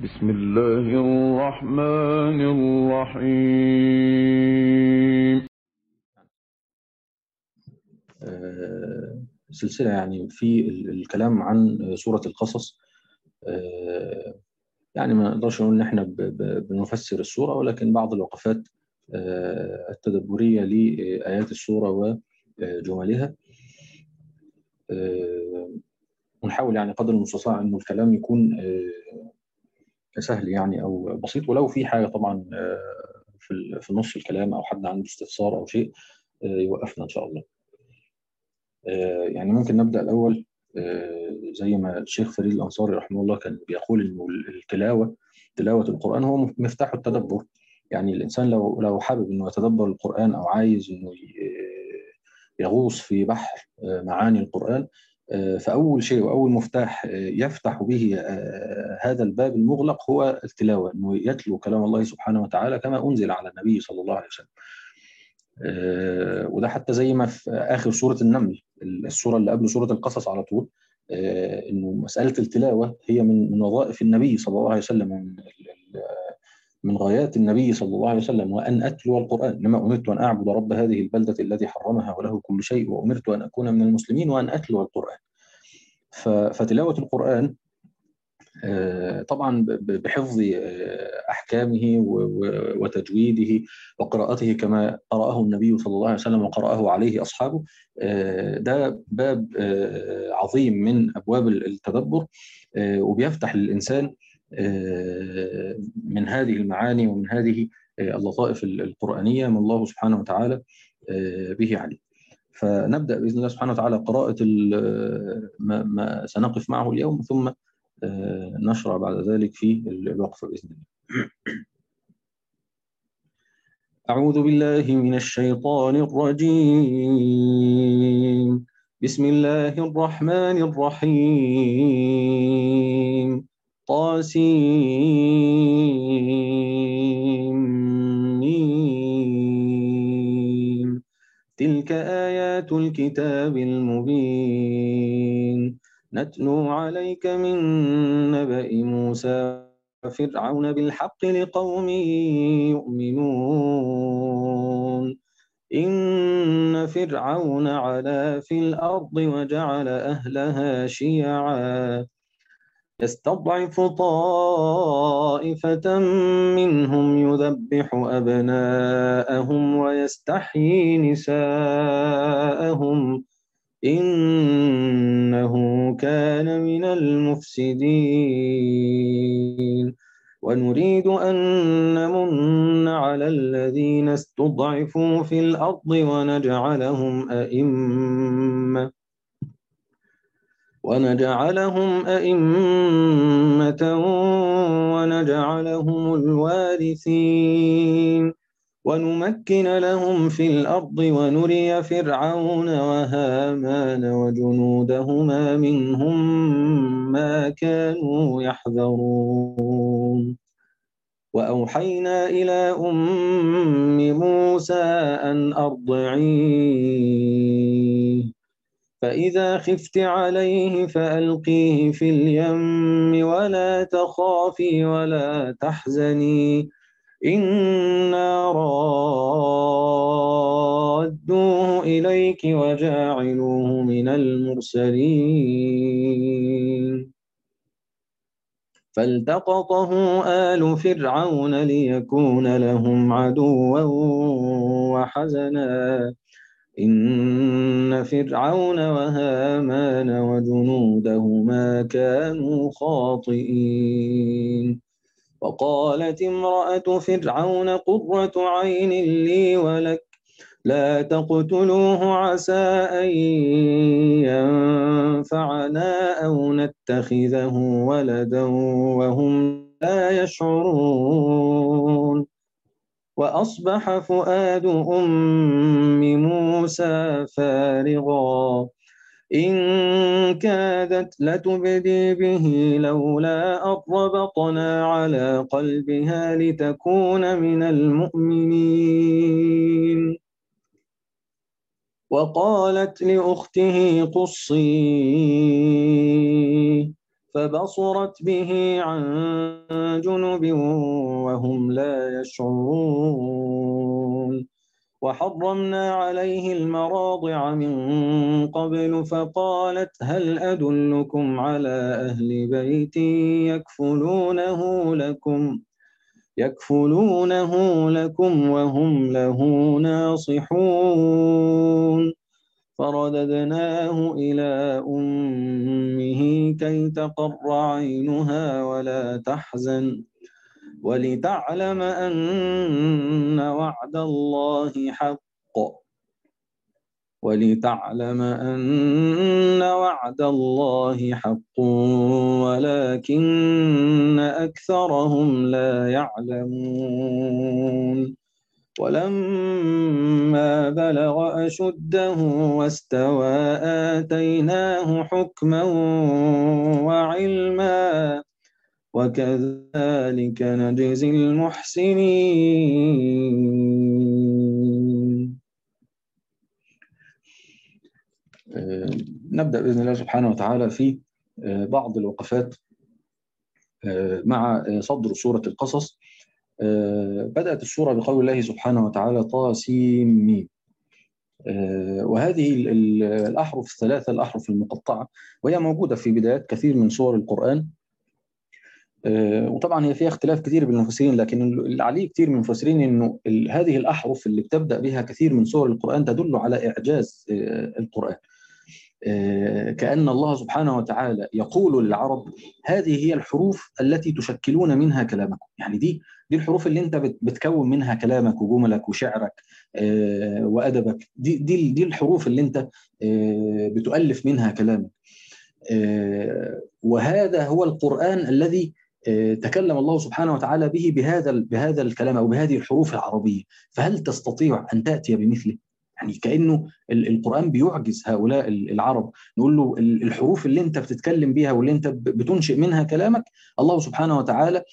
بسم الله الرحمن الرحيم آه، سلسلة يعني في ال- الكلام عن سورة القصص آه، يعني ما نقدرش نقول إن إحنا ب- ب- بنفسر السورة ولكن بعض الوقفات آه، التدبرية لآيات السورة وجملها آه، ونحاول يعني قدر المستطاع إنه الكلام يكون آه، سهل يعني أو بسيط ولو في حاجة طبعا آه، في ال- في نص الكلام أو حد عنده استفسار أو شيء آه، يوقفنا إن شاء الله. آه، يعني ممكن نبدأ الأول آه، زي ما الشيخ فريد الأنصاري رحمه الله كان بيقول إنه التلاوة تلاوة القرآن هو مفتاح التدبر يعني الإنسان لو لو حابب إنه يتدبر القرآن أو عايز إنه ي- يغوص في بحر آه، معاني القرآن آه، فأول شيء وأول مفتاح آه، يفتح به آه، هذا الباب المغلق هو التلاوة إنه يتلو كلام الله سبحانه وتعالى كما أنزل على النبي صلى الله عليه وسلم آه، وده حتى زي ما في آخر سورة النمل السورة اللي قبل سورة القصص على طول آه، إنه مسألة التلاوة هي من من وظائف النبي صلى الله عليه وسلم من ال- ال- من غايات النبي صلى الله عليه وسلم وأن أتلو القرآن إنما أمرت أن أعبد رب هذه البلدة الذي حرمها وله كل شيء وأمرت أن أكون من المسلمين وأن أتلو القرآن ف- فتلاوة القرآن آه، طبعا ب- ب- بحفظ آه، احكامه و- و- وتجويده وقراءته كما قرأه النبي صلى الله عليه وسلم وقرأه عليه اصحابه آه، ده باب آه، عظيم من ابواب التدبر آه، وبيفتح للانسان آه، من هذه المعاني ومن هذه آه، اللطائف القرآنية من الله سبحانه وتعالى آه، به عليه فنبدأ بإذن الله سبحانه وتعالى قراءة ال- ما ما سنقف معه اليوم ثم آه، نشرع بعد ذلك في الوقفة بإذن الله أعوذ بالله من الشيطان الرجيم بسم الله الرحمن الرحيم طاسيم تلك آيات الكتاب المبين نتلو عليك من نبأ موسى وفرعون بالحق لقوم يؤمنون إن فرعون علا في الأرض وجعل أهلها شيعا يستضعف طائفة منهم يذبح أبناءهم ويستحيي نساءهم إنه كان من المفسدين ونريد أن نمن على الذين استضعفوا في الأرض ونجعلهم أئمة ونجعلهم أئمة ونجعلهم الوارثين ونمكن لهم في الأرض ونري فرعون وهامان وجنودهما منهم ما كانوا يحذرون وأوحينا إلى أم موسى أن أرضعيه فإذا خفت عليه فألقيه في اليم ولا تخافي ولا تحزني إنا رادوه إليك وجاعلوه من المرسلين فالتقطه آل فرعون ليكون لهم عدوا وحزنا إن فرعون وهامان وجنودهما كانوا خاطئين وقالت امرأة فرعون قرة عين لي ولك لا تقتلوه عسى أن ينفعنا أو نتخذه ولدا وهم لا يشعرون وأصبح فؤاد أم موسى فارغا إن كادت لتبدي به لولا أن ربطنا على قلبها لتكون من المؤمنين وقالت لأخته قصيه فبصرت به عن جنب وهم لا يشعرون وحرمنا عليه المراضع من قبل فقالت هل أدلكم على أهل بيت يكفلونه لكم يكفلونه لكم وهم له ناصحون فرددناه إلى أمه كي تقر عينها ولا تحزن ولتعلم أن وعد الله حق ولتعلم أن وعد الله حق ولكن أكثرهم لا يعلمون ولما بلغ أشده واستوى آتيناه حكما وعلما وكذلك نجزي المحسنين نبدأ بإذن الله سبحانه وتعالى في بعض الوقفات مع صدر سورة القصص بدأت السورة بقول الله سبحانه وتعالى طاسيم ميم وهذه الأحرف الثلاثة الأحرف المقطعة وهي موجودة في بدايات كثير من سور القرآن وطبعا هي فيها اختلاف كثير بين المفسرين لكن اللي عليه كثير من المفسرين انه هذه الاحرف اللي بتبدا بها كثير من سور القران تدل على اعجاز القران كأن الله سبحانه وتعالى يقول للعرب هذه هي الحروف التي تشكلون منها كلامكم يعني دي دي الحروف اللي انت بتكون منها كلامك وجملك وشعرك وادبك دي دي دي الحروف اللي انت بتؤلف منها كلامك وهذا هو القرآن الذي تكلم الله سبحانه وتعالى به بهذا بهذا الكلام او بهذه الحروف العربيه فهل تستطيع ان تاتي بمثله يعني كانه القران بيعجز هؤلاء العرب نقول له الحروف اللي انت بتتكلم بها واللي انت بتنشئ منها كلامك الله سبحانه وتعالى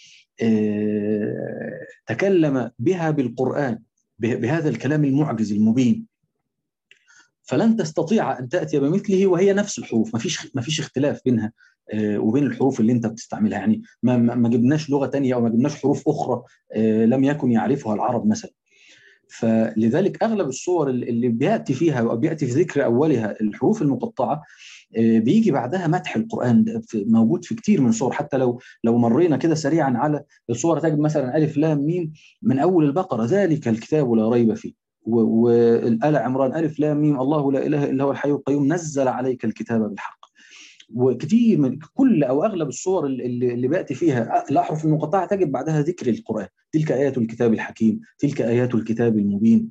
تكلم بها بالقران بهذا الكلام المعجز المبين فلن تستطيع ان تاتي بمثله وهي نفس الحروف ما فيش ما فيش اختلاف بينها وبين الحروف اللي انت بتستعملها يعني ما ما جبناش لغه ثانيه او ما جبناش حروف اخرى لم يكن يعرفها العرب مثلا فلذلك اغلب الصور اللي بياتي فيها او بياتي في ذكر اولها الحروف المقطعه بيجي بعدها مدح القران موجود في كتير من الصور حتى لو لو مرينا كده سريعا على الصور تجد مثلا الف لام ميم من اول البقره ذلك الكتاب لا ريب فيه وآل عمران ألف لام ميم الله لا إله إلا هو الحي القيوم نزل عليك الكتاب بالحق وكثير من كل او اغلب الصور اللي, اللي بياتي فيها الاحرف المقطعه تجد بعدها ذكر القران تلك ايات الكتاب الحكيم تلك ايات الكتاب المبين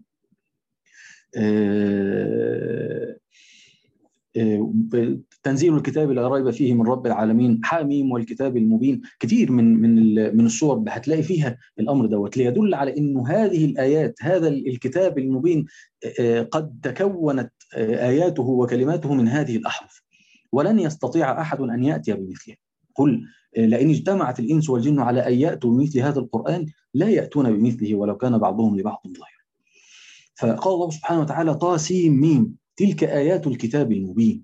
تنزيل الكتاب لا ريب فيه من رب العالمين حاميم والكتاب المبين كثير من من من الصور هتلاقي فيها الامر دوت ليدل على انه هذه الايات هذا الكتاب المبين قد تكونت اياته وكلماته من هذه الاحرف ولن يستطيع احد ان ياتي بمثله قل لئن اجتمعت الانس والجن على ان ياتوا بمثل هذا القران لا ياتون بمثله ولو كان بعضهم لبعض ظاهرا فقال الله سبحانه وتعالى طاسيم ميم تلك ايات الكتاب المبين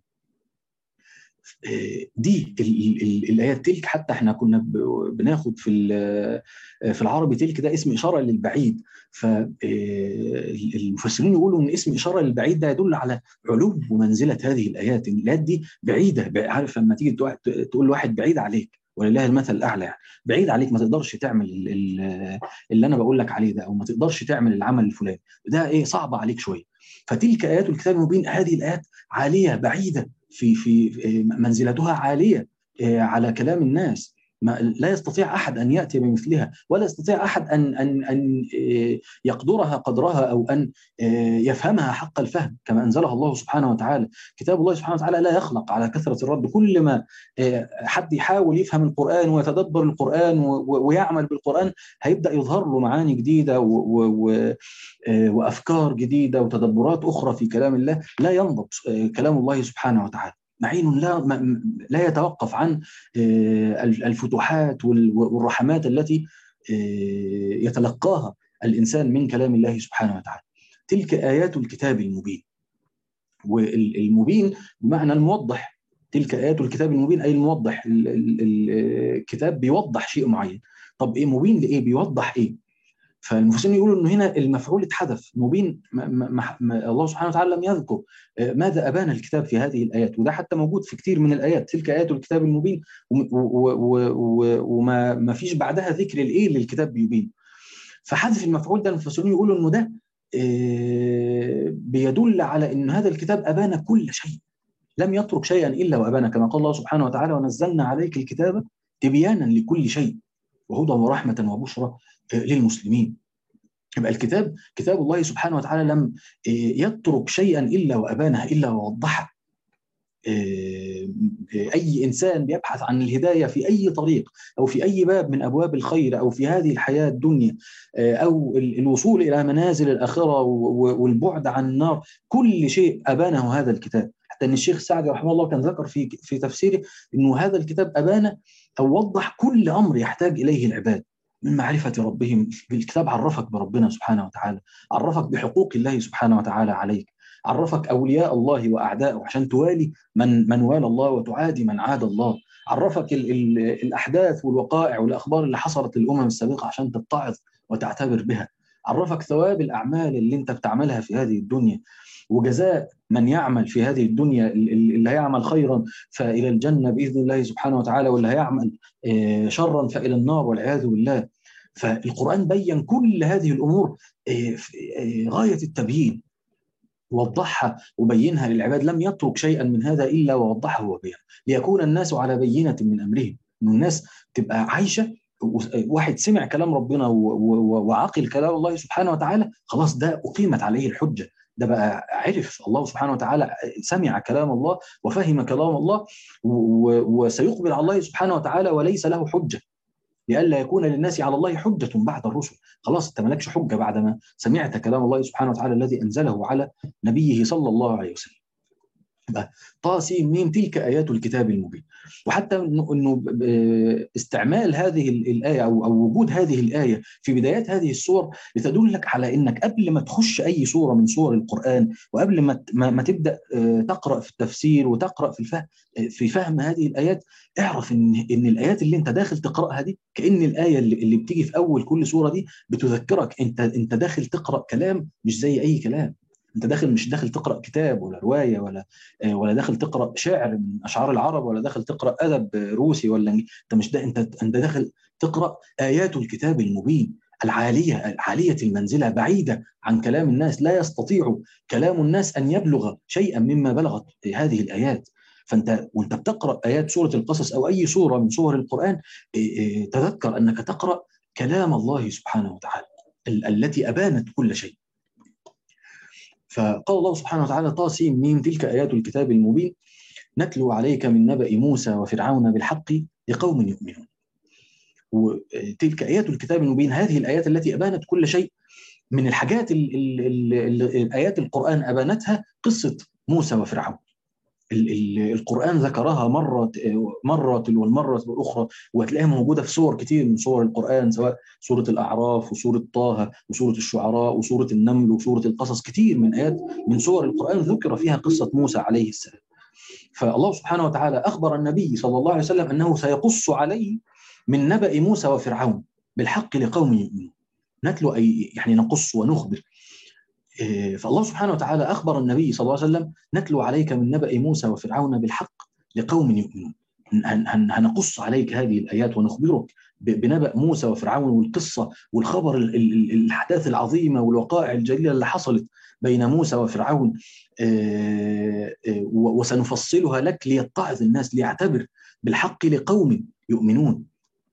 دي الايات تلك حتى احنا كنا بناخد في في العربي تلك ده اسم اشاره للبعيد فالمفسرين يقولوا ان اسم اشاره للبعيد ده يدل على علو ومنزله هذه الايات الايات دي بعيده عارف لما تيجي تقول لواحد بعيد عليك ولله المثل الاعلى يعني بعيد عليك ما تقدرش تعمل اللي انا بقول لك عليه ده او ما تقدرش تعمل العمل الفلاني ده ايه صعب عليك شويه فتلك ايات الكتاب المبين هذه الايات عاليه بعيده في في منزلتها عاليه على كلام الناس ما لا يستطيع احد ان ياتي بمثلها ولا يستطيع احد ان ان ان يقدرها قدرها او ان يفهمها حق الفهم كما انزلها الله سبحانه وتعالى كتاب الله سبحانه وتعالى لا يخلق على كثره الرد كل ما حد يحاول يفهم القران ويتدبر القران ويعمل بالقران هيبدا يظهر له معاني جديده وافكار جديده وتدبرات اخرى في كلام الله لا ينضبط كلام الله سبحانه وتعالى معين لا لا يتوقف عن الفتوحات والرحمات التي يتلقاها الانسان من كلام الله سبحانه وتعالى. تلك ايات الكتاب المبين. والمبين بمعنى الموضح تلك ايات الكتاب المبين اي الموضح الكتاب بيوضح شيء معين طب ايه مبين لايه بيوضح ايه فالمفسرين يقولوا انه هنا المفعول اتحذف مبين ما ما ما الله سبحانه وتعالى لم يذكر ماذا ابان الكتاب في هذه الايات وده حتى موجود في كثير من الايات تلك ايات الكتاب المبين وما ما فيش بعدها ذكر الايه للكتاب بيبين فحذف المفعول ده المفسرين يقولوا انه ده بيدل على ان هذا الكتاب ابان كل شيء لم يترك شيئا الا وابان كما قال الله سبحانه وتعالى ونزلنا عليك الكتاب تبيانا لكل شيء وهدى ورحمه وبشرى للمسلمين يبقى الكتاب كتاب الله سبحانه وتعالى لم يترك شيئا الا وابانه الا ووضحه اي انسان بيبحث عن الهدايه في اي طريق او في اي باب من ابواب الخير او في هذه الحياه الدنيا او الوصول الى منازل الاخره والبعد عن النار كل شيء ابانه هذا الكتاب حتى ان الشيخ السعدي رحمه الله كان ذكر في في تفسيره انه هذا الكتاب ابان او وضح كل امر يحتاج اليه العباد من معرفة ربهم الكتاب عرفك بربنا سبحانه وتعالى عرفك بحقوق الله سبحانه وتعالى عليك عرفك أولياء الله وأعدائه عشان توالي من من والى الله وتعادي من عاد الله عرفك ال ال الأحداث والوقائع والأخبار اللي حصلت للأمم السابقة عشان تتعظ وتعتبر بها عرفك ثواب الأعمال اللي أنت بتعملها في هذه الدنيا وجزاء من يعمل في هذه الدنيا اللي هيعمل خيرا فإلى الجنة بإذن الله سبحانه وتعالى واللي هيعمل شرا فإلى النار والعياذ بالله فالقرآن بين كل هذه الأمور غاية التبيين وضحها وبينها للعباد لم يترك شيئا من هذا إلا ووضحه وبينه ليكون الناس على بينة من أمرهم إن الناس تبقى عايشة واحد سمع كلام ربنا وعقل كلام الله سبحانه وتعالى خلاص ده أقيمت عليه الحجة ده بقى عرف الله سبحانه وتعالى سمع كلام الله وفهم كلام الله وسيقبل على الله سبحانه وتعالى وليس له حجه لئلا يكون للناس على الله حجة بعد الرسل خلاص انت مالكش حجة بعدما سمعت كلام الله سبحانه وتعالى الذي أنزله على نبيه صلى الله عليه وسلم يبقى طاسيم ميم تلك ايات الكتاب المبين وحتى انه استعمال هذه الايه او او وجود هذه الايه في بدايات هذه السور لتدلك على انك قبل ما تخش اي سوره من سور القران وقبل ما ما تبدا تقرا في التفسير وتقرا في الفهم في فهم هذه الايات اعرف ان ان الايات اللي انت داخل تقراها دي كان الايه اللي, اللي بتيجي في اول كل سوره دي بتذكرك انت انت داخل تقرا كلام مش زي اي كلام انت داخل مش داخل تقرا كتاب ولا روايه ولا ولا داخل تقرا شعر من اشعار العرب ولا داخل تقرا ادب روسي ولا انت مش دا انت انت داخل تقرا ايات الكتاب المبين العاليه العاليه المنزله بعيده عن كلام الناس لا يستطيع كلام الناس ان يبلغ شيئا مما بلغت هذه الايات فانت وانت بتقرا ايات سوره القصص او اي سوره من سور القران تذكر انك تقرا كلام الله سبحانه وتعالى التي ابانت كل شيء فقال الله سبحانه وتعالى طاسيم ميم تلك آيات الكتاب المبين نتلو عليك من نبأ موسى وفرعون بالحق لقوم يؤمنون وتلك آيات الكتاب المبين هذه الآيات التي أبانت كل شيء من الحاجات ال ال ال الآيات القرآن أبانتها قصة موسى وفرعون القرآن ذكرها مرة مرة والمرة الأخرى وهتلاقيها موجودة في صور كتير من صور القرآن سواء سورة الأعراف وسورة طه وسورة الشعراء وسورة النمل وسورة القصص كتير من آيات من صور القرآن ذكر فيها قصة موسى عليه السلام فالله سبحانه وتعالى أخبر النبي صلى الله عليه وسلم أنه سيقص عليه من نبأ موسى وفرعون بالحق لقوم يؤمنون نتلو أي يعني نقص ونخبر فالله سبحانه وتعالى أخبر النبي صلى الله عليه وسلم نتلو عليك من نبأ موسى وفرعون بالحق لقوم يؤمنون هنقص عليك هذه الآيات ونخبرك بنبأ موسى وفرعون والقصة والخبر الأحداث العظيمة والوقائع الجليلة اللي حصلت بين موسى وفرعون وسنفصلها لك ليتعظ الناس ليعتبر بالحق لقوم يؤمنون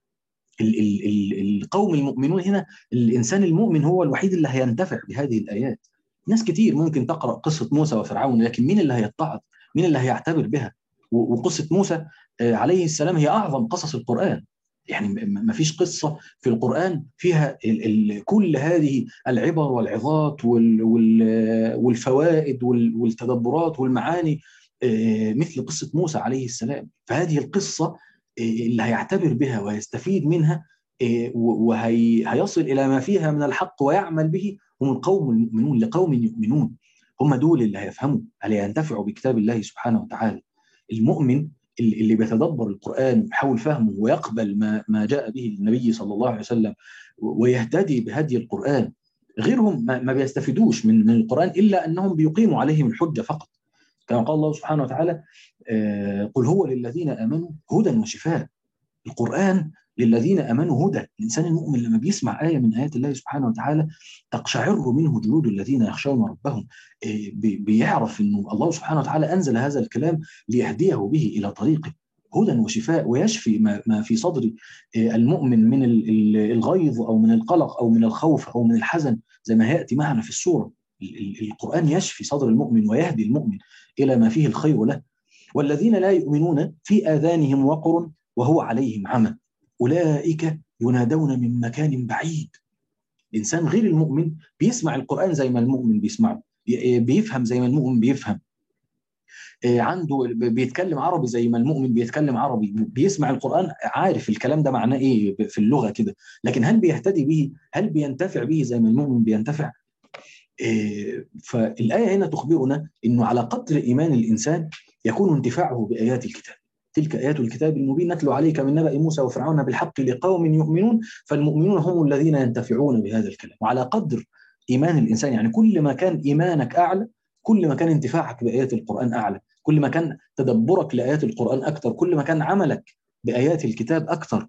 القوم المؤمنون هنا الانسان المؤمن هو الوحيد اللي هينتفع بهذه الايات ناس كتير ممكن تقرا قصه موسى وفرعون لكن مين اللي هيتعظ مين اللي هيعتبر بها وقصه موسى عليه السلام هي اعظم قصص القران يعني ما فيش قصه في القران فيها ال ال كل هذه العبر والعظات وال وال والفوائد والتدبرات والمعاني مثل قصه موسى عليه السلام فهذه القصه اللي هيعتبر بها ويستفيد منها وهيصل الى ما فيها من الحق ويعمل به هم القوم المؤمنون لقوم يؤمنون هم دول اللي هيفهموا اللي ينتفعوا بكتاب الله سبحانه وتعالى المؤمن اللي بيتدبر القران ويحاول فهمه ويقبل ما ما جاء به النبي صلى الله عليه وسلم ويهتدي بهدي القران غيرهم ما بيستفيدوش من من القران الا انهم بيقيموا عليهم الحجه فقط كما قال الله سبحانه وتعالى قل هو للذين امنوا هدى وشفاء القران للذين امنوا هدى الانسان المؤمن لما بيسمع ايه من ايات الله سبحانه وتعالى تقشعر منه جلود الذين يخشون ربهم بيعرف انه الله سبحانه وتعالى انزل هذا الكلام ليهديه به الى طريقه هدى وشفاء ويشفي ما في صدر المؤمن من الغيظ او من القلق او من الخوف او من الحزن زي ما ياتي معنا في السوره القران يشفي صدر المؤمن ويهدي المؤمن الى ما فيه الخير له والذين لا يؤمنون في اذانهم وقر وهو عليهم عمى اولئك ينادون من مكان بعيد الانسان غير المؤمن بيسمع القران زي ما المؤمن بيسمعه بيفهم زي ما المؤمن بيفهم عنده بيتكلم عربي زي ما المؤمن بيتكلم عربي بيسمع القرآن عارف الكلام ده معناه ايه في اللغة كده لكن هل بيهتدي به هل بينتفع به زي ما المؤمن بينتفع فالآية هنا تخبرنا أنه على قدر إيمان الإنسان يكون انتفاعه بآيات الكتاب تلك آيات الكتاب المبين نتلو عليك من نبأ موسى وفرعون بالحق لقوم يؤمنون فالمؤمنون هم الذين ينتفعون بهذا الكلام وعلى قدر إيمان الإنسان يعني كل ما كان إيمانك أعلى كل ما كان انتفاعك بآيات القرآن أعلى كل ما كان تدبرك لآيات القرآن أكثر كل ما كان عملك بآيات الكتاب أكثر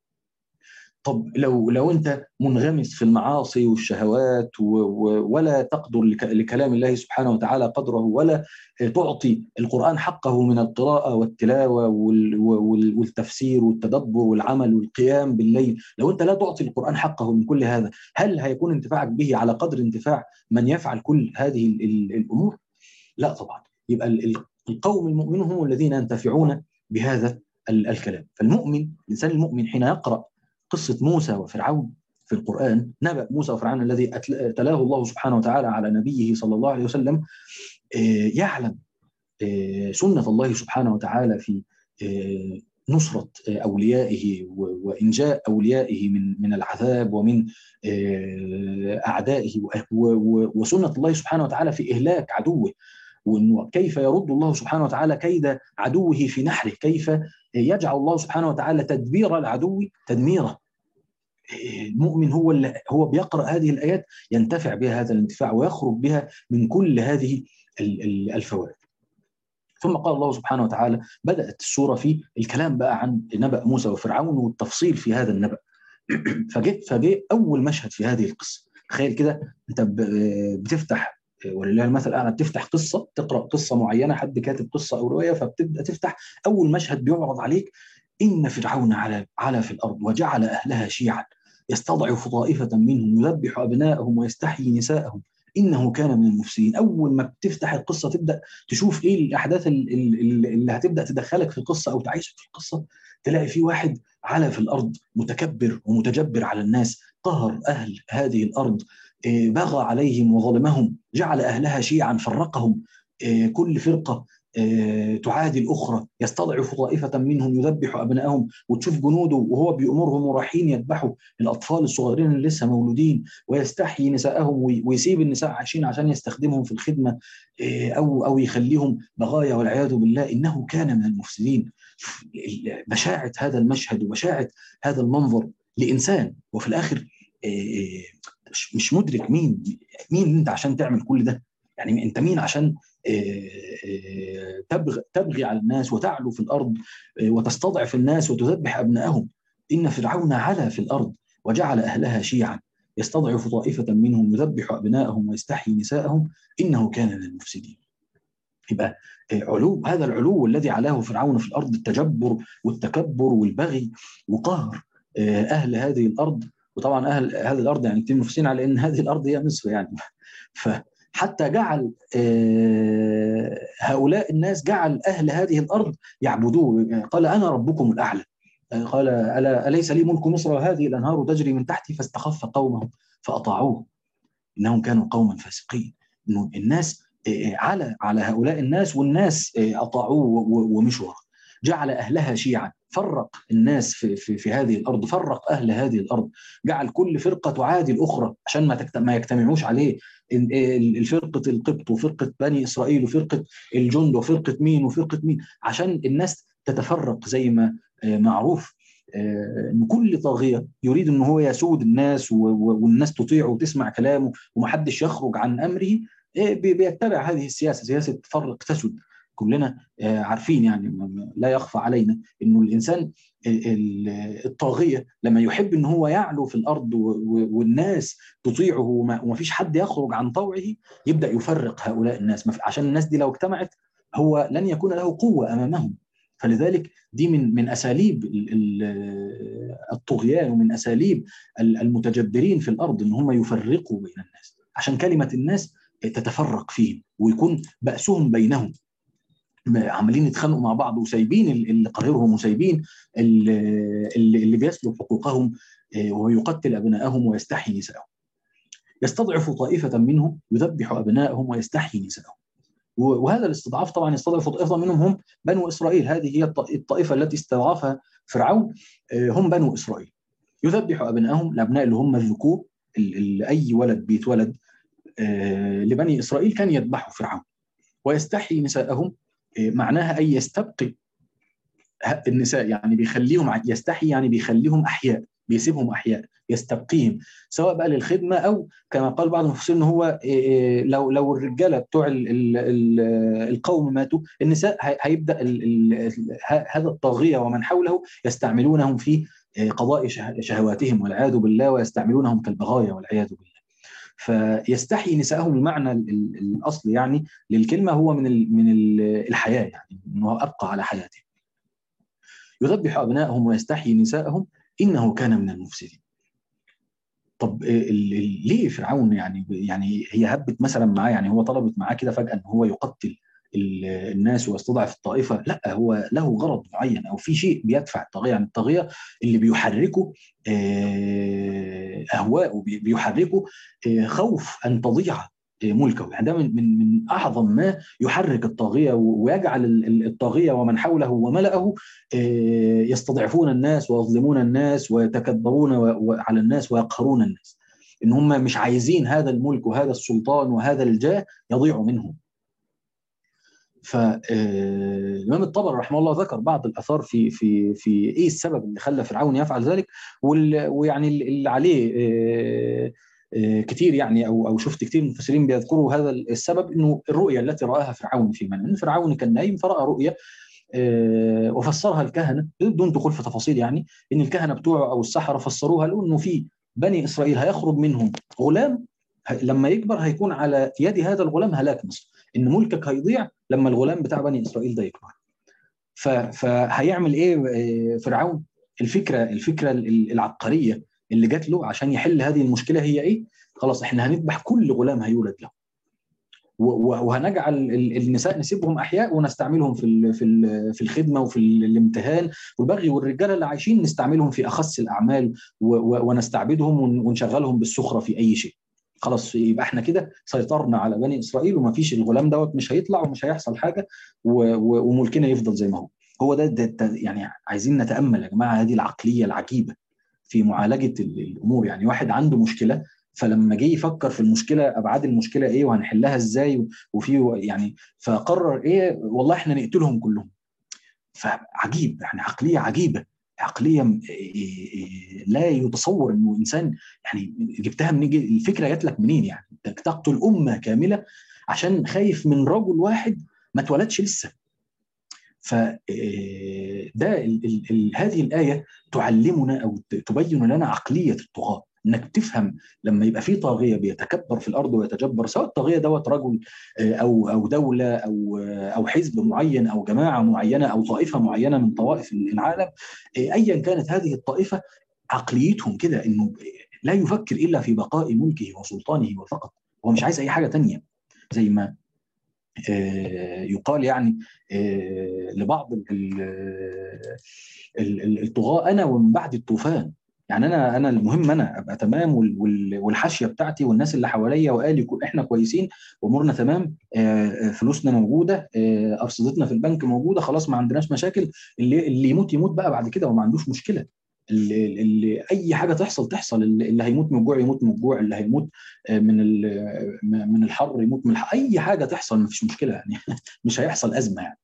طب لو لو انت منغمس في المعاصي والشهوات و و ولا تقدر لكلام الله سبحانه وتعالى قدره ولا تعطي القران حقه من القراءه والتلاوه والتفسير والتدبر والعمل والقيام بالليل لو انت لا تعطي القران حقه من كل هذا هل هيكون انتفاعك به على قدر انتفاع من يفعل كل هذه الامور لا طبعا يبقى القوم المؤمنون هم الذين ينتفعون بهذا الكلام فالمؤمن الانسان المؤمن حين يقرا قصة موسى وفرعون في القرآن نبأ موسى وفرعون الذي تلاه الله سبحانه وتعالى على نبيه صلى الله عليه وسلم يعلم سنة الله سبحانه وتعالى في نصرة أوليائه وإنجاء أوليائه من من العذاب ومن أعدائه وسنة الله سبحانه وتعالى في إهلاك عدوه وانه كيف يرد الله سبحانه وتعالى كيد عدوه في نحره، كيف يجعل الله سبحانه وتعالى تدبير العدو تدميره. المؤمن هو اللي هو بيقرا هذه الايات ينتفع بها هذا الانتفاع ويخرج بها من كل هذه الفوائد. ثم قال الله سبحانه وتعالى بدات السوره في الكلام بقى عن نبأ موسى وفرعون والتفصيل في هذا النبأ. فجاء فجاء اول مشهد في هذه القصه، تخيل كده انت بتفتح ولله المثل الاعلى بتفتح قصه تقرا قصه معينه حد كاتب قصه او روايه فبتبدا تفتح اول مشهد بيعرض عليك ان فرعون على على في الارض وجعل اهلها شيعا يستضعف طائفه منهم يذبح ابناءهم ويستحيي نساءهم انه كان من المفسدين اول ما بتفتح القصه تبدا تشوف ايه الاحداث اللي هتبدا تدخلك في القصه او تعيشك في القصه تلاقي في واحد على في الارض متكبر ومتجبر على الناس قهر اهل هذه الارض بغى عليهم وظلمهم جعل اهلها شيعا فرقهم كل فرقه تعادي الاخرى يستضعف طائفه منهم يذبح ابنائهم وتشوف جنوده وهو بيامرهم ورايحين يذبحوا الاطفال الصغيرين اللي لسه مولودين ويستحيي نساءهم ويسيب النساء عايشين عشان يستخدمهم في الخدمه او او يخليهم بغايا والعياذ بالله انه كان من المفسدين بشاعه هذا المشهد وبشاعه هذا المنظر لانسان وفي الاخر مش مدرك مين مين انت عشان تعمل كل ده يعني انت مين عشان تبغي تبغي على الناس وتعلو في الارض وتستضعف الناس وتذبح ابنائهم ان فرعون علا في الارض وجعل اهلها شيعا يستضعف طائفه منهم يذبح ابنائهم ويستحيي نساءهم انه كان من المفسدين. يبقى علو هذا العلو الذي علاه فرعون في الارض التجبر والتكبر والبغي وقهر اهل هذه الارض وطبعا اهل هذه الارض يعني كتير منافسين على ان هذه الارض هي مصر يعني فحتى جعل هؤلاء الناس جعل اهل هذه الارض يعبدوه قال انا ربكم الاعلى قال ألا أليس لي ملك مصر وهذه الأنهار تجري من تحتي فاستخف قومه فأطاعوه إنهم كانوا قوما فاسقين إنه الناس على على هؤلاء الناس والناس أطاعوه ومشوا جعل اهلها شيعا فرق الناس في, في, في هذه الارض فرق اهل هذه الارض جعل كل فرقه تعادي الاخرى عشان ما ما يجتمعوش عليه الفرقه القبط وفرقه بني اسرائيل وفرقه الجند وفرقه مين وفرقه مين عشان الناس تتفرق زي ما معروف ان كل طاغيه يريد ان هو يسود الناس والناس تطيعه وتسمع كلامه ومحدش يخرج عن امره بيتبع هذه السياسه سياسه فرق تسد كلنا عارفين يعني لا يخفى علينا انه الانسان الطاغيه لما يحب ان هو يعلو في الارض والناس تطيعه وما فيش حد يخرج عن طوعه يبدا يفرق هؤلاء الناس عشان الناس دي لو اجتمعت هو لن يكون له قوه امامهم فلذلك دي من من اساليب الطغيان ومن اساليب المتجبرين في الارض ان هم يفرقوا بين الناس عشان كلمه الناس تتفرق فيهم ويكون باسهم بينهم عمالين يتخانقوا مع بعض وسايبين اللي قاهرهم وسايبين اللي, اللي بيسلب حقوقهم ويقتل ابنائهم ويستحيي نساءهم. يستضعف طائفه منهم يذبح ابنائهم ويستحيي نساءهم. وهذا الاستضعاف طبعا يستضعف طائفه منهم هم بنو اسرائيل، هذه هي الطائفه التي استضعفها فرعون هم بنو اسرائيل. يذبح ابنائهم الابناء اللي هم الذكور اللي اي ولد بيتولد لبني اسرائيل كان يذبحه فرعون. ويستحيي نساءهم معناها أي يستبقي النساء يعني بيخليهم يستحي يعني بيخليهم أحياء بيسيبهم أحياء يستبقيهم سواء بقى للخدمة أو كما قال بعض المفسرين إن هو لو لو الرجالة بتوع القوم ماتوا النساء هيبدأ هذا الطاغية ومن حوله يستعملونهم في قضاء شهواتهم والعياذ بالله ويستعملونهم كالبغايا والعياذ بالله فيستحيي نسائهم المعنى الاصلي يعني للكلمه هو من من الحياه يعني انه ابقى على حياته. يذبح ابنائهم ويستحيي نسائهم انه كان من المفسدين. طب ليه فرعون يعني يعني هي هبت مثلا معاه يعني هو طلبت معاه كده فجاه ان هو يقتل الناس ويستضعف الطائفه لا هو له غرض معين او في شيء بيدفع الطاغيه يعني الطاغيه اللي بيحركه اهواءه بيحركه خوف ان تضيع ملكه يعني ده من من من اعظم ما يحرك الطاغيه ويجعل الطاغيه ومن حوله وملأه يستضعفون الناس ويظلمون الناس ويتكبرون على الناس ويقهرون الناس ان هم مش عايزين هذا الملك وهذا السلطان وهذا الجاه يضيع منهم فالامام الطبري رحمه الله ذكر بعض الاثار في في في ايه السبب اللي خلى فرعون يفعل ذلك ويعني اللي عليه كتير يعني او او شفت كتير من المفسرين بيذكروا هذا السبب انه الرؤيه التي راها فرعون في منام فرعون كان نايم فراى رؤيه وفسرها الكهنه بدون دخول في تفاصيل يعني ان الكهنه بتوعه او السحره فسروها له انه في بني اسرائيل هيخرج منهم غلام لما يكبر هيكون على يد هذا الغلام هلاك مصر ان ملكك هيضيع لما الغلام بتاع بني اسرائيل ده يكبر فهيعمل ايه فرعون الفكره الفكره العبقريه اللي جات له عشان يحل هذه المشكله هي ايه خلاص احنا هنذبح كل غلام هيولد له وهنجعل النساء نسيبهم احياء ونستعملهم في في في الخدمه وفي الامتهان والبغي والرجاله اللي عايشين نستعملهم في اخص الاعمال ونستعبدهم ونشغلهم بالسخره في اي شيء خلاص يبقى احنا كده سيطرنا على بني اسرائيل وما فيش الغلام دوت مش هيطلع ومش هيحصل حاجه وملكنا يفضل زي ما هو هو ده, ده, ده يعني عايزين نتامل يا جماعه هذه العقليه العجيبه في معالجه الامور يعني واحد عنده مشكله فلما جه يفكر في المشكله ابعاد المشكله ايه وهنحلها ازاي وفي يعني فقرر ايه والله احنا نقتلهم كلهم فعجيب يعني عقليه عجيبه عقليه لا يتصور انه انسان يعني جبتها من الفكره جات لك منين يعني تقتل امه كامله عشان خايف من رجل واحد ما اتولدش لسه ف ده هذه الايه تعلمنا او تبين لنا عقليه الطغاه انك تفهم لما يبقى في طاغيه بيتكبر في الارض ويتجبر سواء الطاغيه دوت رجل او او دوله او او حزب معين او جماعه معينه او طائفه معينه من طوائف العالم ايا كانت هذه الطائفه عقليتهم كده انه لا يفكر الا في بقاء ملكه وسلطانه وفقط هو مش عايز اي حاجه تانية زي ما يقال يعني لبعض الطغاة أنا ومن بعد الطوفان يعني انا انا المهم انا ابقى تمام وال- وال- والحاشيه بتاعتي والناس اللي حواليا وقالي كو- احنا كويسين وامورنا تمام آه، آه، فلوسنا موجوده آه، ارصدتنا في البنك موجوده خلاص ما عندناش مشاكل اللي اللي يموت يموت بقى بعد كده وما عندوش مشكله اللي, اللي اي حاجه تحصل تحصل اللي اللي هيموت من الجوع يموت من الجوع اللي هيموت آه، من ال- من الحر يموت من الحر اي حاجه تحصل ما فيش مشكله يعني مش هيحصل ازمه يعني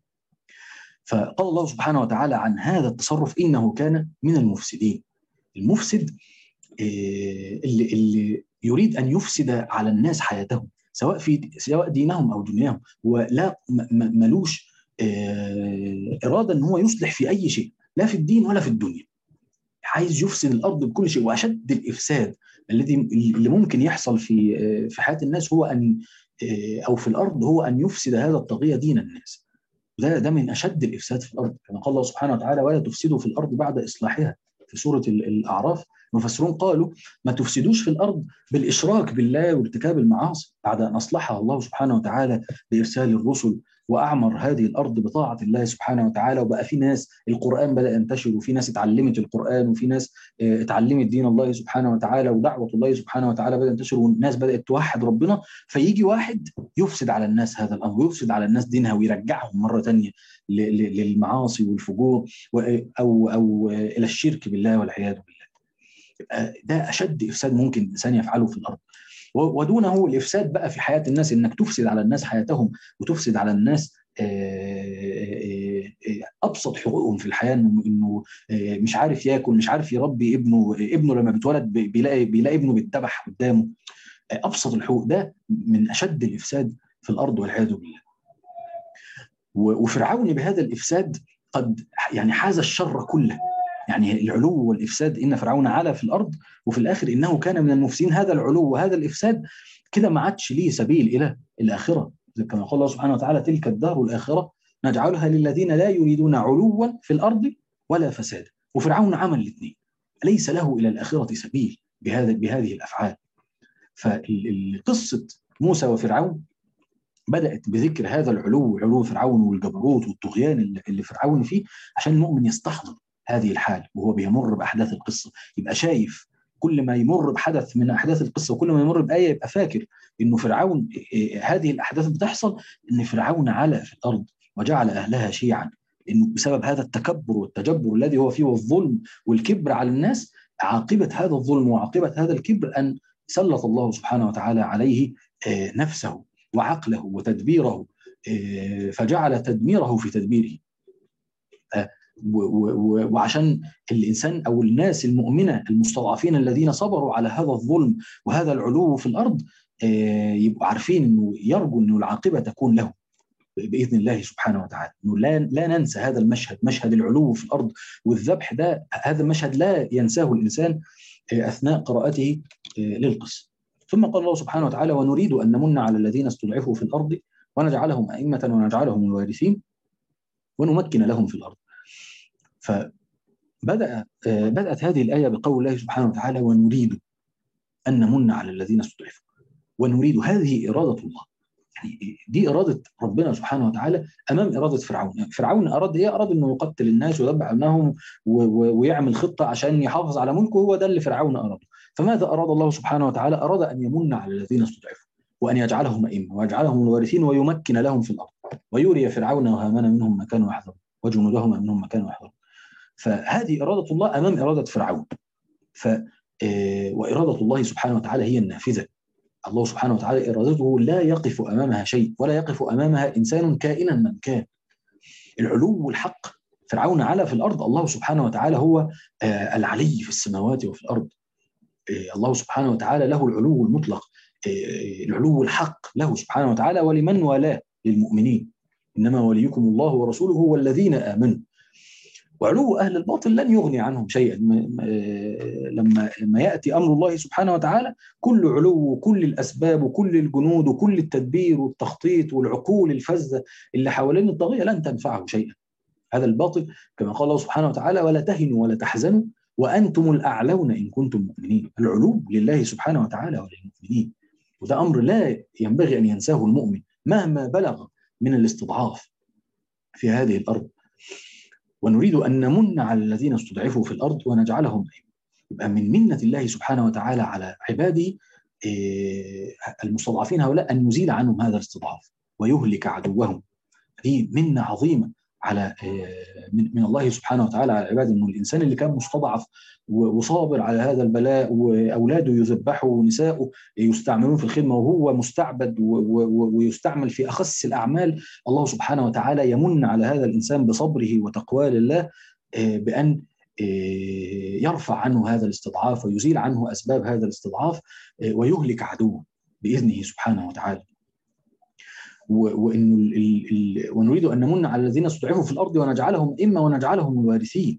فقال الله سبحانه وتعالى عن هذا التصرف انه كان من المفسدين المفسد آه، اللي اللي يريد ان يفسد على الناس حياتهم سواء في سواء دينهم او دنياهم ولا م- م- ملوش آه، اراده ان هو يصلح في اي شيء لا في الدين ولا في الدنيا عايز يفسد الارض بكل شيء واشد الافساد الذي اللي ممكن يحصل في آه، في حياه الناس هو ان آه، او في الارض هو ان يفسد هذا الطاغيه دين الناس ده ده من اشد الافساد في الارض كما قال الله سبحانه وتعالى ولا تفسدوا في الارض بعد اصلاحها في سوره ال- الاعراف المفسرون قالوا ما تفسدوش في الارض بالاشراك بالله وارتكاب المعاصي بعد ان اصلحها الله سبحانه وتعالى بارسال الرسل واعمر هذه الارض بطاعه الله سبحانه وتعالى وبقى في ناس القران بدا ينتشر وفي ناس اتعلمت القران وفي ناس آه، اتعلمت دين الله سبحانه وتعالى ودعوه الله سبحانه وتعالى بدا ينتشر والناس بدات توحد ربنا فيجي واحد يفسد على الناس هذا الامر ويفسد على الناس دينها ويرجعهم مره ثانيه للمعاصي والفجور و- او او آه، الى الشرك بالله والعياذ بالله يبقى ده اشد افساد ممكن الانسان يفعله في الارض و- ودونه الافساد بقى في حياه الناس انك تفسد على الناس حياتهم وتفسد على الناس آه، آه، آه، ابسط حقوقهم في الحياه انه انه آه، مش عارف ياكل مش عارف يربي ابنه ابنه لما بيتولد بي- بيلاقي بيلاقي ابنه بيتذبح قدامه آه، ابسط الحقوق ده من اشد الافساد في الارض والعياذ بالله و- وفرعون بهذا الافساد قد يعني حاز الشر كله يعني العلو والافساد ان فرعون علا في الارض وفي الاخر انه كان من المفسدين هذا العلو وهذا الافساد كده ما عادش ليه سبيل الى الاخره كما قال الله سبحانه وتعالى تلك الدار الاخره نجعلها للذين لا يريدون علوا في الارض ولا فسادا وفرعون عمل الاثنين ليس له الى الاخره سبيل بهذا بهذه الافعال فقصه موسى وفرعون بدات بذكر هذا العلو علو فرعون والجبروت والطغيان اللي اللي فرعون فيه عشان المؤمن يستحضر هذه الحال وهو بيمر باحداث القصه يبقى شايف كل ما يمر بحدث من احداث القصه وكل ما يمر بايه يبقى فاكر انه فرعون إيه، هذه الاحداث بتحصل ان فرعون علا في الارض وجعل اهلها شيعا انه بسبب هذا التكبر والتجبر الذي هو فيه والظلم والكبر على الناس عاقبه هذا الظلم وعاقبه هذا الكبر ان سلط الله سبحانه وتعالى عليه آه، نفسه وعقله وتدبيره آه، فجعل تدميره في تدبيره آه، و- و- و- وعشان الانسان او الناس المؤمنه المستضعفين الذين صبروا على هذا الظلم وهذا العلو في الارض آه، يبقوا عارفين انه يرجو انه العاقبه تكون له باذن الله سبحانه وتعالى انه لا لا ننسى هذا المشهد مشهد العلو في الارض والذبح ده هذا المشهد لا ينساه الانسان آه، اثناء قراءته آه، للقصه ثم قال الله سبحانه وتعالى ونريد ان نمن على الذين استضعفوا في الارض ونجعلهم ائمه ونجعلهم الوارثين ونمكن لهم في الارض فبدأ آه، بدأت هذه الآية بقول الله سبحانه وتعالى ونريد أن نمن على الذين استضعفوا ونريد هذه إرادة الله يعني دي إرادة ربنا سبحانه وتعالى أمام إرادة فرعون يعني فرعون أراد إيه؟ أراد أنه يقتل الناس ويذبح أبنائهم و- و- ويعمل خطة عشان يحافظ على ملكه هو ده اللي فرعون أراده فماذا أراد الله سبحانه وتعالى أراد أن يمن على الذين استضعفوا وأن يجعلهم أئمة ويجعلهم الوارثين ويمكن لهم في الأرض ويري فرعون وهامان منهم ما كانوا يحذرون وجنودهما منهم ما كانوا يحذرون فهذه إرادة الله أمام إرادة فرعون ف آه، وإرادة الله سبحانه وتعالى هي النافذة الله سبحانه وتعالى إرادته لا يقف أمامها شيء ولا يقف أمامها إنسان كائنا من كان العلو والحق فرعون علا في الأرض الله سبحانه وتعالى هو آه، العلي في السماوات وفي الأرض آه، الله سبحانه وتعالى له العلو المطلق آه، العلو الحق له سبحانه وتعالى ولمن والاه للمؤمنين إنما وليكم الله ورسوله والذين آمنوا وعلو اهل الباطل لن يغني عنهم شيئا م- م- آه، لما لما ياتي امر الله سبحانه وتعالى كل علو وكل الاسباب وكل الجنود وكل التدبير والتخطيط والعقول الفذه اللي حوالين الطاغيه لن تنفعه شيئا هذا الباطل كما قال الله سبحانه وتعالى ولا تهنوا ولا تحزنوا وانتم الاعلون ان كنتم مؤمنين العلو لله سبحانه وتعالى وللمؤمنين وده امر لا ينبغي ان ينساه المؤمن مهما بلغ من الاستضعاف في هذه الارض ونريد أن نمن على الذين استضعفوا في الأرض ونجعلهم أئمة يبقى من منة الله سبحانه وتعالى على عباده المستضعفين هؤلاء أن يزيل عنهم هذا الاستضعاف ويهلك عدوهم دي منة عظيمة على من من الله سبحانه وتعالى على عباده انه الانسان اللي كان مستضعف وصابر على هذا البلاء واولاده يذبحوا ونساؤه يستعملون في الخدمه وهو مستعبد ويستعمل في اخس الاعمال الله سبحانه وتعالى يمن على هذا الانسان بصبره وتقواه لله بان يرفع عنه هذا الاستضعاف ويزيل عنه اسباب هذا الاستضعاف ويهلك عدوه باذنه سبحانه وتعالى. وانه ال ال ونريد ان نمن على الذين استضعفوا في الارض ونجعلهم ائمه ونجعلهم الوارثين.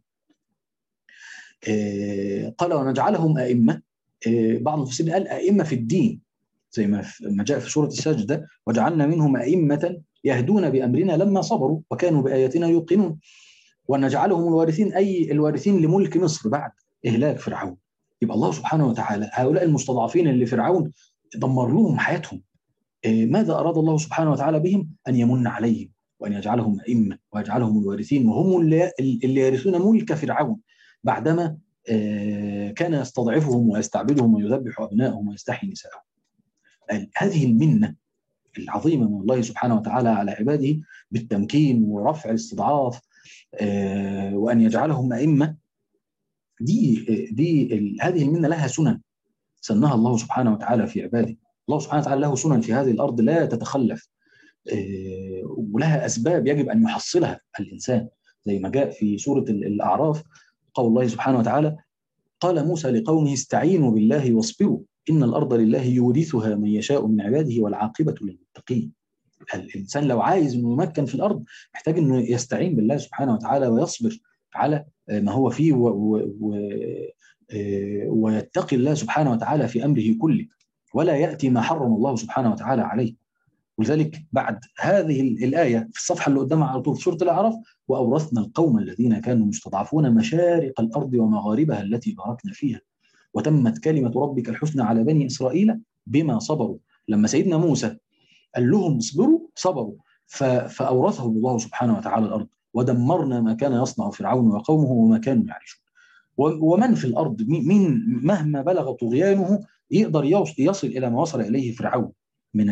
قال ونجعلهم ائمه بعض المفسرين قال ائمه في الدين زي ما ما جاء في سوره السجده وجعلنا منهم ائمه يهدون بامرنا لما صبروا وكانوا باياتنا يوقنون. ونجعلهم الوارثين اي الوارثين لملك مصر بعد اهلاك فرعون. يبقى الله سبحانه وتعالى هؤلاء المستضعفين اللي فرعون دمر لهم حياتهم ماذا أراد الله سبحانه وتعالى بهم؟ أن يمن عليهم وأن يجعلهم أئمة ويجعلهم الوارثين وهم اللي, اللي يرثون ملك فرعون بعدما كان يستضعفهم ويستعبدهم ويذبح أبنائهم ويستحيي نساءهم هذه المنة العظيمة من الله سبحانه وتعالى على عباده بالتمكين ورفع الاستضعاف وأن يجعلهم أئمة دي دي هذه المنة لها سنن سنها الله سبحانه وتعالى في عباده الله سبحانه وتعالى له سنن في هذه الارض لا تتخلف ولها اسباب يجب ان يحصلها الانسان زي ما جاء في سوره الاعراف قول الله سبحانه وتعالى قال موسى لقومه استعينوا بالله واصبروا ان الارض لله يورثها من يشاء من عباده والعاقبه للمتقين الانسان لو عايز انه يمكن في الارض محتاج انه يستعين بالله سبحانه وتعالى ويصبر على ما هو فيه و و و ويتقي الله سبحانه وتعالى في امره كله ولا ياتي ما حرم الله سبحانه وتعالى عليه ولذلك بعد هذه الايه في الصفحه اللي قدامها على طول في سوره الاعراف واورثنا القوم الذين كانوا مستضعفون مشارق الارض ومغاربها التي باركنا فيها وتمت كلمه ربك الحسنى على بني اسرائيل بما صبروا لما سيدنا موسى قال لهم اصبروا صبروا فاورثهم الله سبحانه وتعالى الارض ودمرنا ما كان يصنع فرعون وقومه وما كانوا يعرشون ومن في الارض مين مهما بلغ طغيانه يقدر يصل الى ما وصل اليه فرعون من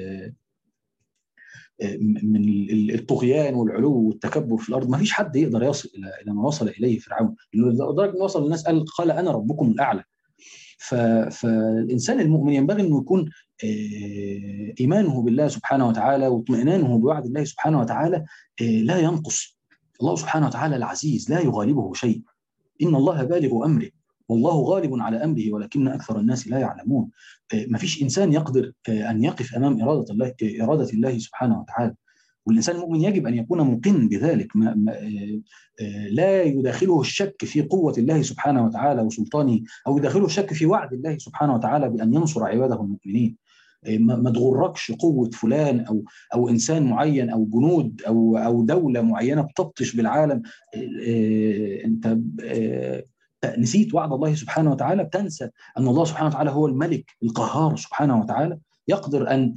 من الطغيان والعلو والتكبر في الارض ما فيش حد يقدر يصل الى الى ما وصل اليه فرعون لدرجه ان وصل الناس قال قال انا ربكم الاعلى فالانسان المؤمن ينبغي انه يكون ايمانه بالله سبحانه وتعالى واطمئنانه بوعد الله سبحانه وتعالى لا ينقص الله سبحانه وتعالى العزيز لا يغالبه شيء ان الله بالغ امره والله غالب على امره ولكن اكثر الناس لا يعلمون ما فيش انسان يقدر ان يقف امام اراده الله اراده الله سبحانه وتعالى والانسان المؤمن يجب ان يكون مقن بذلك ما ما لا يداخله الشك في قوه الله سبحانه وتعالى وسلطانه او يداخله الشك في وعد الله سبحانه وتعالى بان ينصر عباده المؤمنين ما تغركش قوه فلان او او انسان معين او جنود او او دوله معينه بتبطش بالعالم انت نسيت وعد الله سبحانه وتعالى بتنسى ان الله سبحانه وتعالى هو الملك القهار سبحانه وتعالى يقدر ان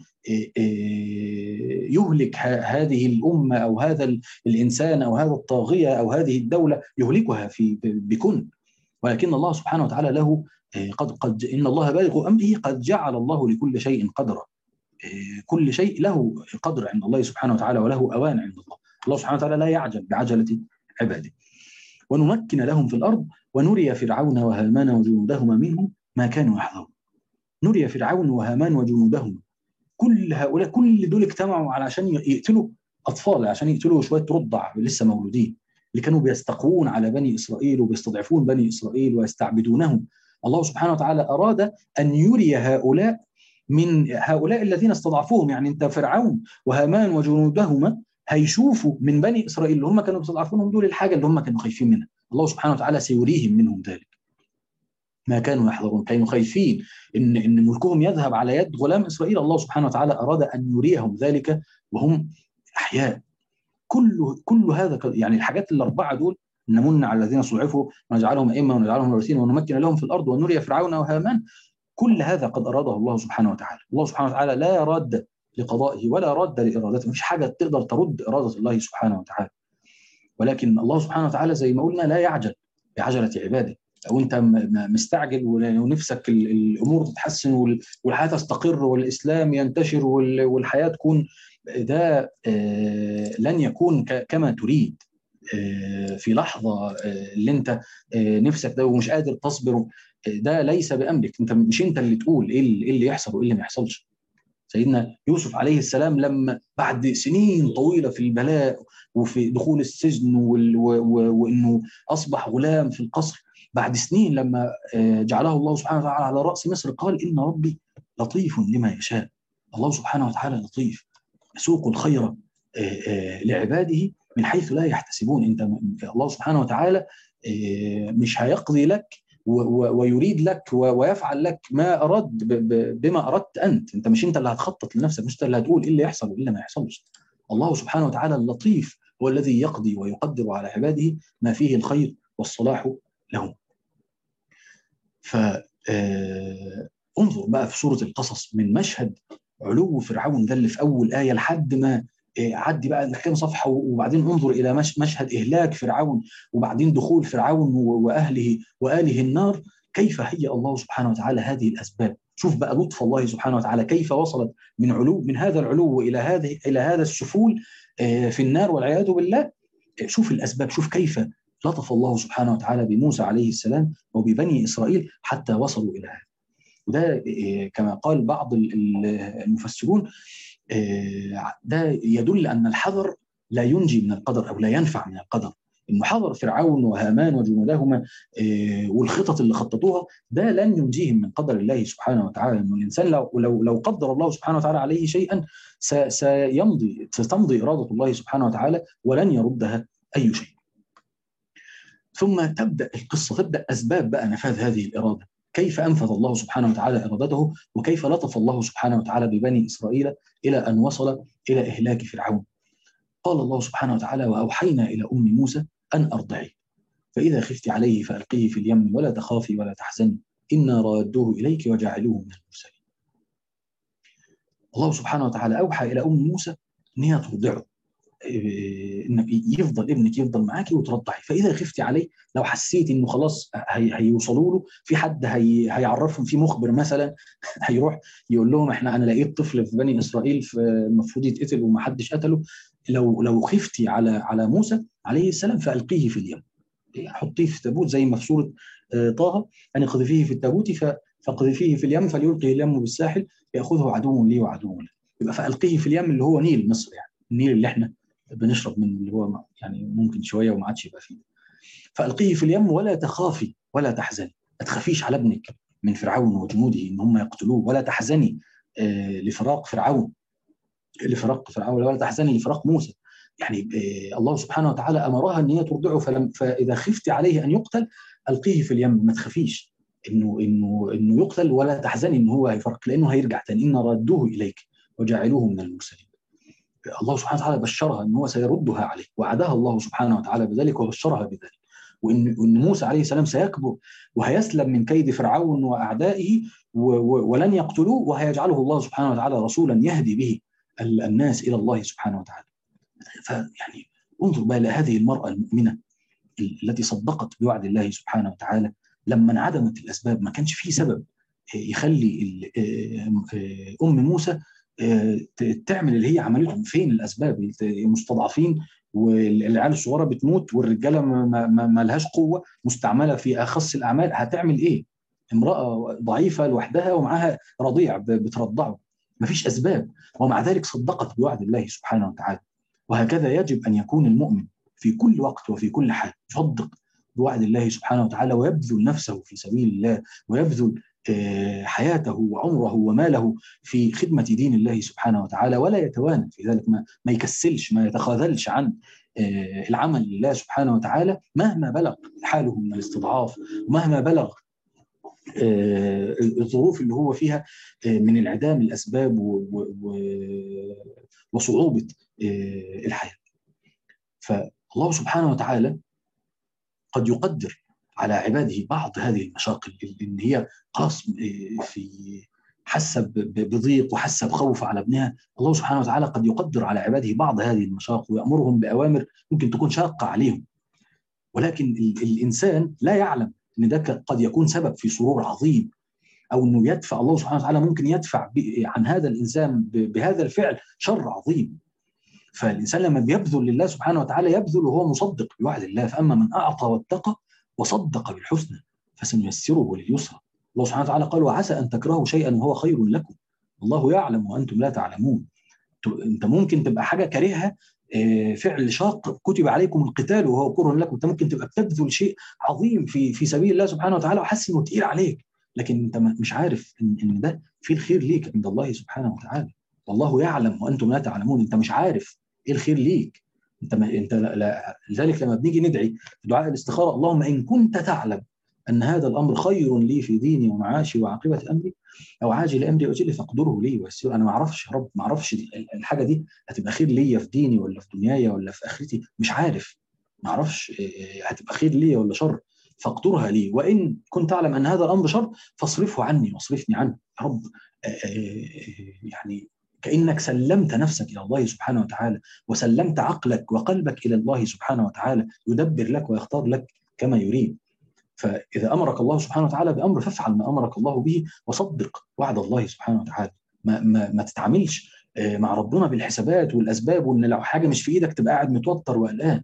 يهلك هذه الامه او هذا الانسان او هذا الطاغيه او هذه الدوله يهلكها في بكن ولكن الله سبحانه وتعالى له قد قد ان الله بالغ امره قد جعل الله لكل شيء قدرا كل شيء له قدر عند الله سبحانه وتعالى وله اوان عند الله الله سبحانه وتعالى لا يعجل بعجله عباده ونمكن لهم في الارض ونري فرعون وهامان وجنودهما منهم ما كانوا يحذرون نري فرعون وهامان وجنودهما كل هؤلاء كل دول اجتمعوا علشان يقتلوا اطفال عشان يقتلوا شويه رضع لسه مولودين اللي كانوا بيستقوون على بني اسرائيل وبيستضعفون بني اسرائيل ويستعبدونهم الله سبحانه وتعالى اراد ان يري هؤلاء من هؤلاء الذين استضعفوهم يعني انت فرعون وهامان وجنودهما هيشوفوا من بني اسرائيل اللي هم كانوا بيستضعفونهم دول الحاجه اللي هم كانوا خايفين منها الله سبحانه وتعالى سيريهم منهم ذلك ما كانوا يحذرون كانوا خايفين ان ان ملكهم يذهب على يد غلام اسرائيل الله سبحانه وتعالى اراد ان يريهم ذلك وهم احياء كل كل هذا يعني الحاجات الاربعه دول نمن على الذين استضعفوا ونجعلهم ائمه ونجعلهم وارثين ونمكن لهم في الارض ونري فرعون وهامان كل هذا قد اراده الله سبحانه وتعالى الله سبحانه وتعالى لا راد لقضائه ولا رد لارادته مفيش حاجه تقدر ترد اراده الله سبحانه وتعالى ولكن الله سبحانه وتعالى زي ما قلنا لا يعجل بعجله عباده وانت مستعجل ونفسك الامور تتحسن والحياه تستقر والاسلام ينتشر والحياه تكون ده لن يكون كما تريد في لحظه اللي انت نفسك ده ومش قادر تصبر ده ليس بامرك انت مش انت اللي تقول ايه اللي يحصل وايه اللي ما يحصلش سيدنا يوسف عليه السلام لما بعد سنين طويله في البلاء وفي دخول السجن وانه اصبح غلام في القصر بعد سنين لما جعله الله سبحانه وتعالى على راس مصر قال ان ربي لطيف لما يشاء الله سبحانه وتعالى لطيف يسوق الخير لعباده من حيث لا يحتسبون انت الله سبحانه وتعالى مش هيقضي لك ويريد لك ويفعل لك ما اراد بما اردت انت انت مش انت اللي هتخطط لنفسك مش انت اللي هتقول ايه اللي يحصل وايه اللي ما يحصلش الله سبحانه وتعالى اللطيف هو الذي يقضي ويقدر على عباده ما فيه الخير والصلاح لهم ف انظر بقى في سوره القصص من مشهد علو فرعون ده اللي في اول ايه لحد ما عدي بقى كام صفحه وبعدين انظر الى مشهد اهلاك فرعون وبعدين دخول فرعون واهله واله النار كيف هيأ الله سبحانه وتعالى هذه الاسباب شوف بقى لطف الله سبحانه وتعالى كيف وصلت من علو من هذا العلو الى هذه الى هذا السفول في النار والعياذ بالله شوف الاسباب شوف كيف لطف الله سبحانه وتعالى بموسى عليه السلام وببني اسرائيل حتى وصلوا الى هذا وده كما قال بعض المفسرون ده يدل ان الحذر لا ينجي من القدر او لا ينفع من القدر انه حذر فرعون وهامان وجنودهما والخطط اللي خططوها ده لن ينجيهم من قدر الله سبحانه وتعالى انه الانسان لو لو لو قدر الله سبحانه وتعالى عليه شيئا سيمضي ستمضي اراده الله سبحانه وتعالى ولن يردها اي شيء. ثم تبدا القصه تبدا اسباب بقى نفاذ هذه الاراده كيف انفذ الله سبحانه وتعالى ارادته وكيف لطف الله سبحانه وتعالى ببني اسرائيل الى ان وصل الى اهلاك فرعون. قال الله سبحانه وتعالى واوحينا الى ام موسى ان ارضعيه فاذا خفت عليه فالقيه في اليم ولا تخافي ولا تحزني انا رادوه اليك وجعلوه من المرسلين. الله سبحانه وتعالى اوحى الى ام موسى ان هي ترضعه ان يفضل ابنك يفضل معاكي وترضعي فاذا خفتي عليه لو حسيت انه خلاص هي هيوصلوا له في حد هي هيعرفهم في مخبر مثلا هيروح يقول لهم احنا انا لقيت طفل في بني اسرائيل في المفروض يتقتل وما حدش قتله لو لو خفتي على على موسى عليه السلام فالقيه في اليم حطيه في تابوت زي ما في سوره طه ان اقذفيه في التابوت فاقذفيه في اليم فليلقي اليم بالساحل ياخذه عدو لي وعدو له يبقى فالقيه في اليم اللي هو نيل مصر يعني النيل اللي احنا بنشرب منه اللي هو يعني ممكن شويه وما عادش يبقى فيه فالقيه في اليم ولا تخافي ولا تحزني ما تخافيش على ابنك من فرعون وجنوده ان هم يقتلوه ولا تحزني لفراق فرعون لفراق فرعون ولا تحزني لفراق موسى يعني الله سبحانه وتعالى امرها ان هي ترضعه فلم فاذا خفت عليه ان يقتل القيه في اليم ما تخافيش انه انه انه يقتل ولا تحزني ان هو هيفرق لانه هيرجع تاني ان ردوه اليك وجعلوه من المرسلين الله سبحانه وتعالى بشرها ان هو سيردها عليه وعدها الله سبحانه وتعالى بذلك وبشرها بذلك وان وان موسى عليه السلام سيكبر وهيسلم من كيد فرعون واعدائه ولن يقتلوه وهيجعله الله سبحانه وتعالى رسولا يهدي به الناس الى الله سبحانه وتعالى. فيعني انظر بقى الى هذه المراه المؤمنه التي صدقت بوعد الله سبحانه وتعالى لما انعدمت الاسباب ما كانش في سبب يخلي ام موسى تعمل اللي هي عملته فين الاسباب مستضعفين والعيال الصغيره بتموت والرجاله ما, ما, ما لهاش قوه مستعمله في اخص الاعمال هتعمل ايه؟ امراه ضعيفه لوحدها ومعاها رضيع بترضعه مفيش اسباب ومع ذلك صدقت بوعد الله سبحانه وتعالى وهكذا يجب ان يكون المؤمن في كل وقت وفي كل حال يصدق بوعد الله سبحانه وتعالى ويبذل نفسه في سبيل الله ويبذل حياته وعمره وماله في خدمة دين الله سبحانه وتعالى ولا يتوانى في ذلك ما, ما يكسلش ما يتخاذلش عن العمل لله سبحانه وتعالى مهما بلغ حاله من الاستضعاف ومهما بلغ الظروف اللي هو فيها من انعدام الأسباب وصعوبة الحياة فالله سبحانه وتعالى قد يقدر على عباده بعض هذه المشاقل ان هي خلاص في حاسه بضيق وحاسه بخوف على ابنها الله سبحانه وتعالى قد يقدر على عباده بعض هذه المشاق ويامرهم باوامر ممكن تكون شاقه عليهم ولكن الانسان لا يعلم ان ده قد يكون سبب في سرور عظيم او انه يدفع الله سبحانه وتعالى ممكن يدفع عن هذا الانسان بهذا الفعل شر عظيم فالانسان لما بيبذل لله سبحانه وتعالى يبذل وهو مصدق بوعد الله فاما من اعطى واتقى وصدق بالحسنى فسنيسره لليسرى الله سبحانه وتعالى قال وعسى ان تكرهوا شيئا وهو خير لكم الله يعلم وانتم لا تعلمون انت ممكن تبقى حاجه كارهها فعل شاق كتب عليكم القتال وهو كره لكم انت ممكن تبقى بتبذل شيء عظيم في في سبيل الله سبحانه وتعالى وحاسس انه تقيل عليك لكن انت مش عارف ان ان ده فيه الخير ليك عند الله سبحانه وتعالى والله يعلم وانتم لا تعلمون انت مش عارف ايه الخير ليك انت ما انت لا, لا لذلك لما بنيجي ندعي في دعاء الاستخاره اللهم ان كنت تعلم ان هذا الامر خير لي في ديني ومعاشي وعاقبه امري او عاجل امري واجل فاقدره لي ويسير انا ما اعرفش يا رب ما اعرفش الحاجه دي هتبقى خير ليا في ديني ولا في دنياي ولا في اخرتي مش عارف ما اعرفش هتبقى خير ليا ولا شر فاقدرها لي وان كنت اعلم ان هذا الامر شر فاصرفه عني واصرفني عنه يا رب يعني كانك سلمت نفسك الى الله سبحانه وتعالى وسلمت عقلك وقلبك الى الله سبحانه وتعالى يدبر لك ويختار لك كما يريد فاذا امرك الله سبحانه وتعالى بامر فافعل ما امرك الله به وصدق وعد الله سبحانه وتعالى ما, ما, ما تتعاملش مع ربنا بالحسابات والاسباب وان لو حاجه مش في ايدك تبقى قاعد متوتر وقلقان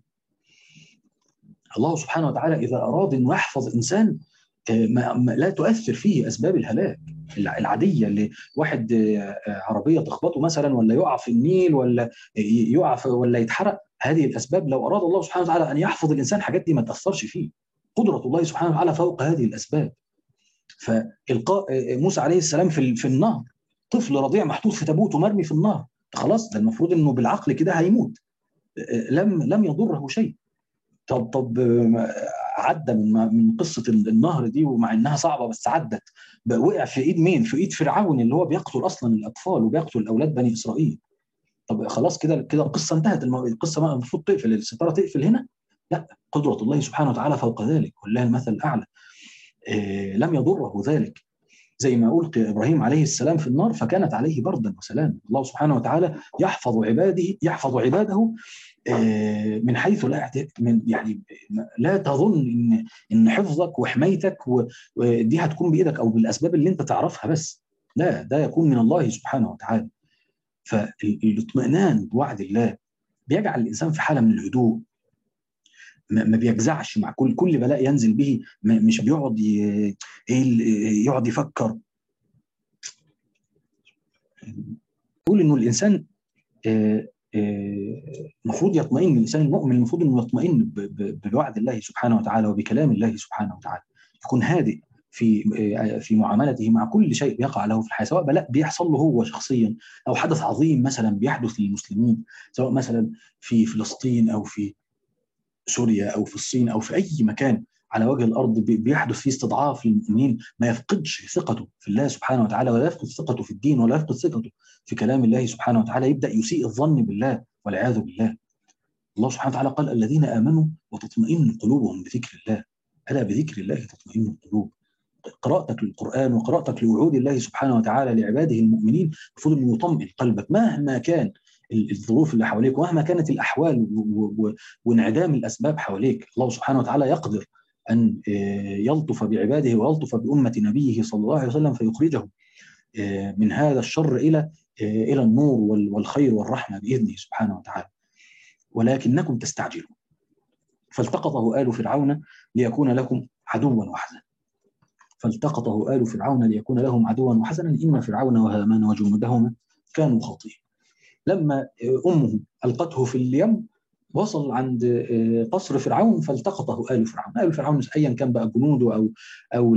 الله سبحانه وتعالى اذا اراد انه يحفظ انسان ما لا تؤثر فيه اسباب الهلاك العاديه اللي واحد عربيه تخبطه مثلا ولا يقع في النيل ولا يقع في ولا يتحرق هذه الاسباب لو اراد الله سبحانه وتعالى ان يحفظ الانسان الحاجات دي ما تاثرش فيه قدره الله سبحانه وتعالى فوق هذه الاسباب فالقاء موسى عليه السلام في في النهر طفل رضيع محطوط في تابوت ومرمي في النهر خلاص ده المفروض انه بالعقل كده هيموت لم لم يضره شيء طب طب عدى من من قصه النهر دي ومع انها صعبه بس عدت وقع في ايد مين؟ في ايد فرعون اللي هو بيقتل اصلا الاطفال وبيقتل اولاد بني اسرائيل. طب خلاص كده كده القصه انتهت القصه المفروض تقفل الستاره تقفل هنا؟ لا قدره الله سبحانه وتعالى فوق ذلك ولله المثل الاعلى. إيه لم يضره ذلك زي ما ألقي إبراهيم عليه السلام في النار فكانت عليه بردا وسلاما الله سبحانه وتعالى يحفظ عباده يحفظ عباده من حيث لا من يعني لا تظن ان ان حفظك وحمايتك ودي هتكون بايدك او بالاسباب اللي انت تعرفها بس لا ده يكون من الله سبحانه وتعالى فالاطمئنان بوعد الله بيجعل الانسان في حاله من الهدوء ما بيجزعش مع كل كل بلاء ينزل به مش بيقعد يقعد يفكر يقول انه الانسان المفروض يطمئن الانسان المؤمن المفروض انه يطمئن بوعد الله سبحانه وتعالى وبكلام الله سبحانه وتعالى يكون هادئ في في معاملته مع كل شيء بيقع له في الحياه سواء بلاء بيحصل له هو شخصيا او حدث عظيم مثلا بيحدث للمسلمين سواء مثلا في فلسطين او في سوريا او في الصين او في اي مكان على وجه الارض بيحدث فيه استضعاف للمؤمنين ما يفقدش ثقته في الله سبحانه وتعالى ولا يفقد ثقته في الدين ولا يفقد ثقته في كلام الله سبحانه وتعالى يبدا يسيء الظن بالله والعياذ بالله. الله سبحانه وتعالى قال الذين امنوا وتطمئن قلوبهم بذكر الله الا بذكر الله تطمئن القلوب. قراءتك للقران وقراءتك لوعود الله سبحانه وتعالى لعباده المؤمنين المفروض انه يطمئن قلبك مهما كان الظروف اللي حواليك ومهما كانت الاحوال وانعدام الاسباب حواليك الله سبحانه وتعالى يقدر ان يلطف بعباده ويلطف بامه نبيه صلى الله عليه وسلم فيخرجهم من هذا الشر الى الى النور والخير والرحمه باذنه سبحانه وتعالى ولكنكم تستعجلون فالتقطه ال فرعون ليكون لكم عدوا وحزنا فالتقطه ال فرعون ليكون لهم عدوا وحزنا ان فرعون وهامان وجنودهما كانوا خاطئين لما امه القته في اليم وصل عند قصر فرعون فالتقطه ال فرعون، ال فرعون ايا كان بقى جنوده او او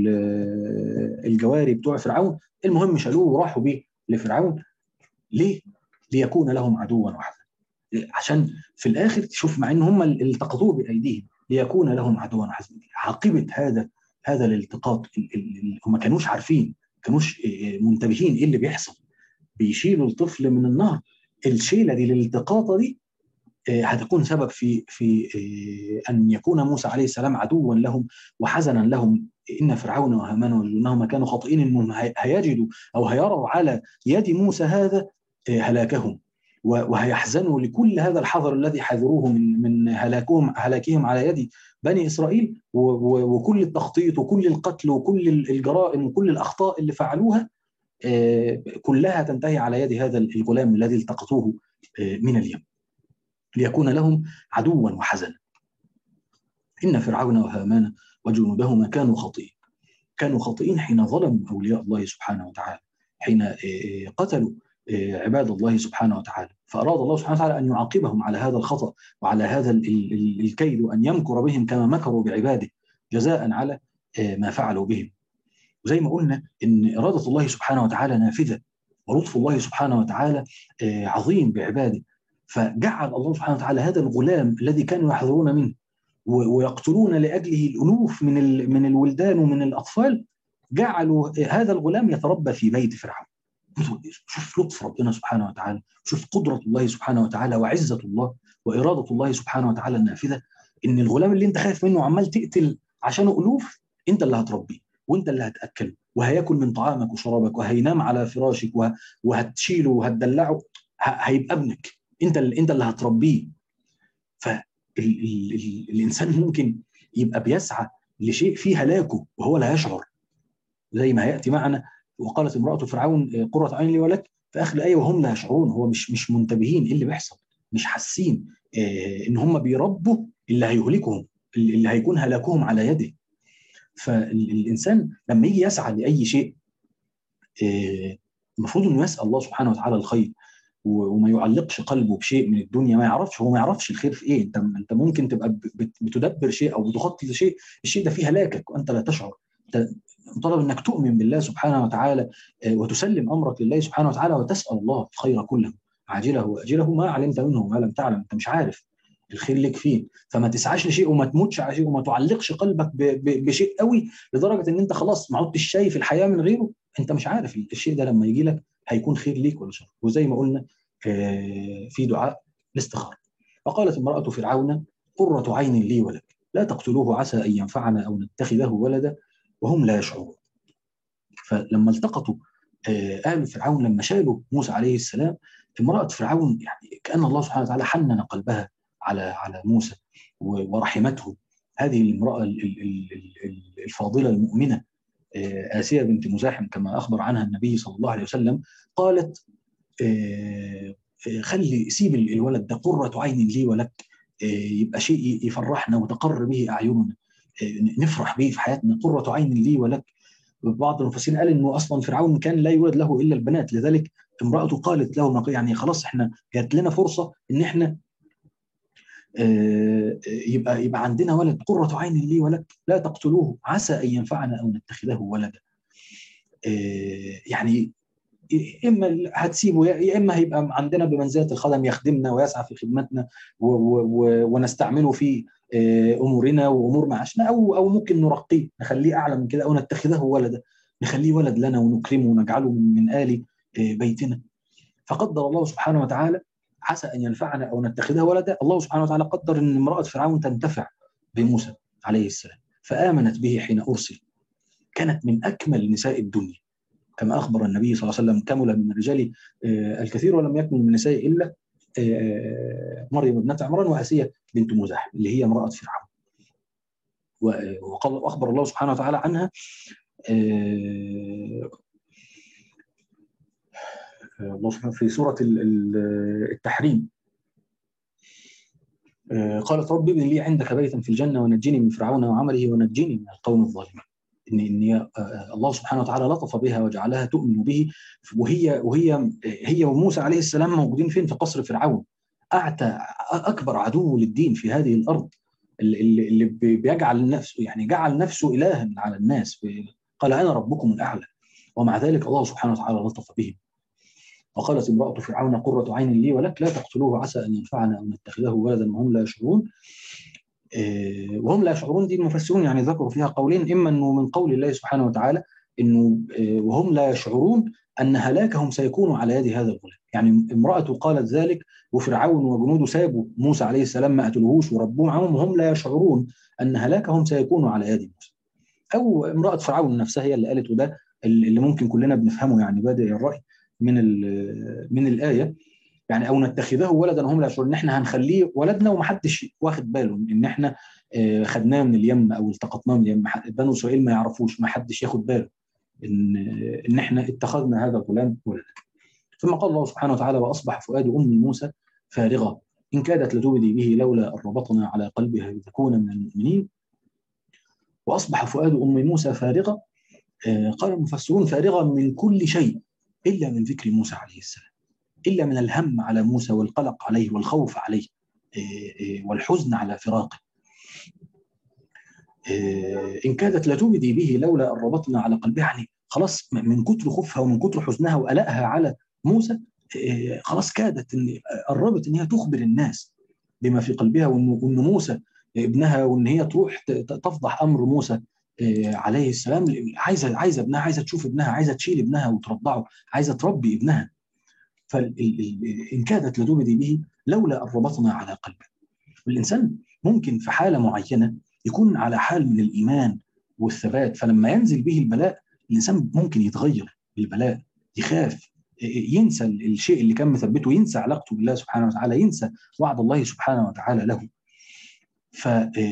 الجواري بتوع فرعون، المهم شالوه وراحوا بيه لفرعون ليه؟ ليكون لهم عدوا وحزنا. عشان في الاخر تشوف مع ان هم التقطوه بايديهم ليكون لهم عدوا وحزنا. عاقبه هذا هذا الالتقاط هم ما كانوش عارفين كانوش منتبهين ايه اللي بيحصل بيشيلوا الطفل من النهر الشيله دي الالتقاطه دي هتكون سبب في في ان يكون موسى عليه السلام عدوا لهم وحزنا لهم ان فرعون وهامان وجنودهما كانوا خاطئين انهم هيجدوا او هيروا على يد موسى هذا هلاكهم وهيحزنوا لكل هذا الحذر الذي حذروه من من هلاكهم هلاكهم على يد بني اسرائيل وكل التخطيط وكل القتل وكل الجرائم وكل الاخطاء اللي فعلوها كلها تنتهي على يد هذا الغلام الذي التقطوه من اليم ليكون لهم عدوا وحزنا ان فرعون وهامان وجنودهما كانوا خاطئين كانوا خاطئين حين ظلموا اولياء الله سبحانه وتعالى حين قتلوا عباد الله سبحانه وتعالى فأراد الله سبحانه وتعالى أن يعاقبهم على هذا الخطأ وعلى هذا الكيد وأن يمكر بهم كما مكروا بعباده جزاء على ما فعلوا بهم وزي ما قلنا إن إرادة الله سبحانه وتعالى نافذة ولطف الله سبحانه وتعالى عظيم بعباده فجعل الله سبحانه وتعالى هذا الغلام الذي كانوا يحذرون منه ويقتلون لاجله الالوف من من الولدان ومن الاطفال جعلوا هذا الغلام يتربى في بيت فرعون شوف لطف ربنا سبحانه وتعالى شوف قدرة الله سبحانه وتعالى وعزة الله وإرادة الله سبحانه وتعالى النافذة إن الغلام اللي أنت خايف منه وعمال تقتل عشانه ألوف أنت اللي هتربيه وأنت اللي هتأكله وهياكل من طعامك وشرابك وهينام على فراشك وهتشيله وهتدلعه هيبقى ابنك أنت اللي أنت اللي هتربيه فالإنسان ممكن يبقى بيسعى لشيء فيه هلاكه وهو لا يشعر زي ما هياتي معنا وقالت امراه فرعون قره عين لي ولك في اخر الايه وهم لا يشعرون هو مش مش منتبهين ايه اللي بيحصل مش حاسين ان هم بيربوا اللي هيهلكهم اللي هيكون هلاكهم على يده فالانسان لما يجي يسعى لاي شيء المفروض انه يسال الله سبحانه وتعالى الخير وما يعلقش قلبه بشيء من الدنيا ما يعرفش هو ما يعرفش الخير في ايه انت انت ممكن تبقى بتدبر شيء او بتخطط لشيء الشيء ده فيه هلاكك وانت لا تشعر انت مطالب انك تؤمن بالله سبحانه وتعالى وتسلم امرك لله سبحانه وتعالى وتسال الله الخير كله عاجله واجله ما علمت منه وما لم تعلم انت مش عارف الخير لك فين فما تسعاش لشيء وما تموتش على شيء وما تعلقش قلبك بشيء قوي لدرجه ان انت خلاص ما عدتش شايف الحياه من غيره انت مش عارف الشيء ده لما يجي لك هيكون خير ليك ولا شر وزي ما قلنا في دعاء الاستخاره وقالت امراه فرعون قره عين لي ولك لا تقتلوه عسى ان ينفعنا او نتخذه ولدا وهم لا يشعرون فلما التقطوا آل فرعون لما شالوا موسى عليه السلام امرأة فرعون يعني كأن الله سبحانه وتعالى حنن قلبها على على موسى ورحمته هذه الامرأة الفاضلة المؤمنة آسيا بنت مزاحم كما أخبر عنها النبي صلى الله عليه وسلم قالت خلي سيب الولد ده قرة عين لي ولك يبقى شيء يفرحنا وتقر به أعيننا نفرح به في حياتنا قرة عين لي ولك بعض المفسرين قال انه اصلا فرعون كان لا يولد له الا البنات لذلك امراته قالت له يعني خلاص احنا جات لنا فرصه ان احنا يبقى يبقى عندنا ولد قرة عين لي ولك لا تقتلوه عسى ان ينفعنا او نتخذه ولدا يعني اما هتسيبه يا اما هيبقى عندنا بمنزله الخدم يخدمنا ويسعى في خدمتنا ونستعمله في امورنا وامور معاشنا او او ممكن نرقيه نخليه اعلى من كده او نتخذه ولدا نخليه ولد لنا ونكرمه ونجعله من, من ال بيتنا فقدر الله سبحانه وتعالى عسى ان ينفعنا او نتخذه ولدا الله سبحانه وتعالى قدر ان امراه فرعون تنتفع بموسى عليه السلام فامنت به حين ارسل كانت من اكمل نساء الدنيا كما اخبر النبي صلى الله عليه وسلم كمل من الرجال الكثير ولم يكمل من النساء الا مريم ابنة عمران وآسية بنت مزاحم اللي هي امرأة فرعون وقال وأخبر الله سبحانه وتعالى عنها الله سبحانه في سورة التحريم قالت رب ابن لي عندك بيتا في الجنة ونجني من فرعون وعمله ونجني من القوم الظالمين ان ان الله سبحانه وتعالى لطف بها وجعلها تؤمن به وهي وهي هي وموسى عليه السلام موجودين فين في قصر فرعون اعتى اكبر عدو للدين في هذه الارض اللي, اللي بيجعل نفسه يعني جعل نفسه الها على الناس قال انا ربكم الاعلى ومع ذلك الله سبحانه وتعالى لطف بهم وقالت امراه فرعون قره عين لي ولك لا تقتلوه عسى ان ينفعنا او نتخذه ولدا وهم لا يشعرون وهم لا يشعرون دي المفسرون يعني ذكروا فيها قولين اما انه من قول الله سبحانه وتعالى انه وهم لا يشعرون ان هلاكهم سيكون على يد هذا الغلام، يعني امراته قالت ذلك وفرعون وجنوده سابوا موسى عليه السلام ما قتلوهوش وربوه معهم وهم لا يشعرون ان هلاكهم سيكون على يد موسى. او امراه فرعون نفسها هي اللي قالت وده اللي ممكن كلنا بنفهمه يعني بادئ الراي من من الايه يعني او نتخذه ولدا وهم لا يشعرون ان احنا هنخليه ولدنا ومحدش واخد باله ان احنا آه، خدناه من اليم او التقطناه من اليم بنو اسرائيل ما يعرفوش ما حدش ياخد باله ان ان احنا اتخذنا هذا الغلام ولدا ثم قال الله سبحانه وتعالى واصبح فؤاد ام موسى فارغه ان كادت لتبدي به لولا ان ربطنا على قلبها لتكون من المؤمنين واصبح فؤاد ام موسى فارغه آه، قال المفسرون فارغه من كل شيء الا من ذكر موسى عليه السلام الا من الهم على موسى والقلق عليه والخوف عليه آه، آه، والحزن على فراقه ان كادت لتبدي به لولا ان ربطنا على قلبها يعني خلاص من كتر خوفها ومن كتر حزنها وقلقها على موسى خلاص كادت ان قربت ان هي تخبر الناس بما في قلبها وان موسى ابنها وان هي تروح تفضح امر موسى عليه السلام عايزه عايزه ابنها عايزه تشوف ابنها عايزه تشيل ابنها وترضعه عايزه تربي ابنها فان كادت لتبدي به لولا ان ربطنا على قلبه الانسان ممكن في حاله معينه يكون على حال من الايمان والثبات فلما ينزل به البلاء الانسان ممكن يتغير بالبلاء يخاف ينسى الشيء اللي كان مثبته ينسى علاقته بالله سبحانه وتعالى ينسى وعد الله سبحانه وتعالى له ف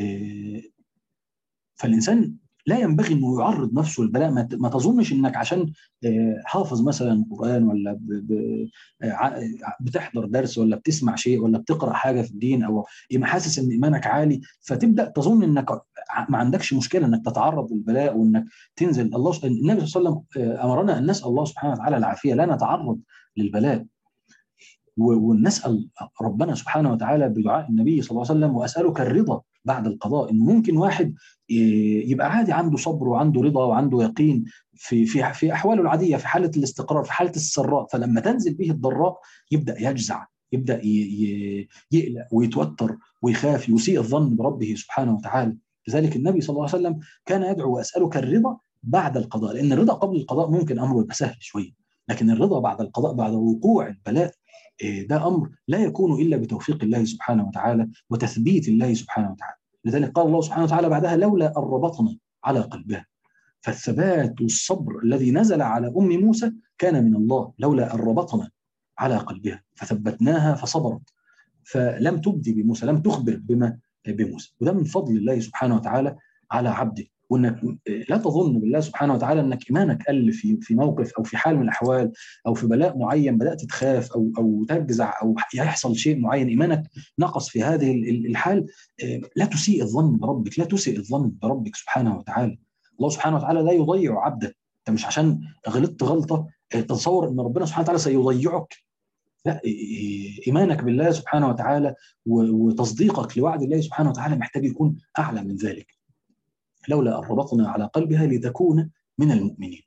فالانسان لا ينبغي انه يعرض نفسه للبلاء ما تظنش انك عشان حافظ مثلا قران ولا بتحضر درس ولا بتسمع شيء ولا بتقرا حاجه في الدين او حاسس ان ايمانك عالي فتبدا تظن انك ما عندكش مشكله انك تتعرض للبلاء وانك تنزل الله النبي صلى الله عليه وسلم امرنا ان نسال الله سبحانه وتعالى العافيه لا نتعرض للبلاء ونسال ربنا سبحانه وتعالى بدعاء النبي صلى الله عليه وسلم واسالك الرضا بعد القضاء انه ممكن واحد يبقى عادي عنده صبر وعنده رضا وعنده يقين في في في احواله العاديه في حاله الاستقرار في حاله السراء فلما تنزل به الضراء يبدا يجزع يبدا يقلق ويتوتر ويخاف يسيء الظن بربه سبحانه وتعالى لذلك النبي صلى الله عليه وسلم كان يدعو واسالك الرضا بعد القضاء لان الرضا قبل القضاء ممكن امره يبقى سهل شويه لكن الرضا بعد القضاء بعد وقوع البلاء ده امر لا يكون الا بتوفيق الله سبحانه وتعالى وتثبيت الله سبحانه وتعالى لذلك قال الله سبحانه وتعالى بعدها لولا ان ربطنا على قلبها فالثبات والصبر الذي نزل على ام موسى كان من الله لولا ان ربطنا على قلبها فثبتناها فصبرت فلم تبدي بموسى لم تخبر بما بموسى وده من فضل الله سبحانه وتعالى على عبده وانك لا تظن بالله سبحانه وتعالى انك ايمانك قل في في موقف او في حال من الاحوال او في بلاء معين بدات تخاف او او تجزع او يحصل شيء معين ايمانك نقص في هذه الحال لا تسيء الظن بربك لا تسيء الظن بربك سبحانه وتعالى الله سبحانه وتعالى لا يضيع عبده انت مش عشان غلطت غلطه تتصور ان ربنا سبحانه وتعالى سيضيعك لا ايمانك بالله سبحانه وتعالى وتصديقك لوعد الله سبحانه وتعالى محتاج يكون اعلى من ذلك لولا أن ربطنا على قلبها لتكون من المؤمنين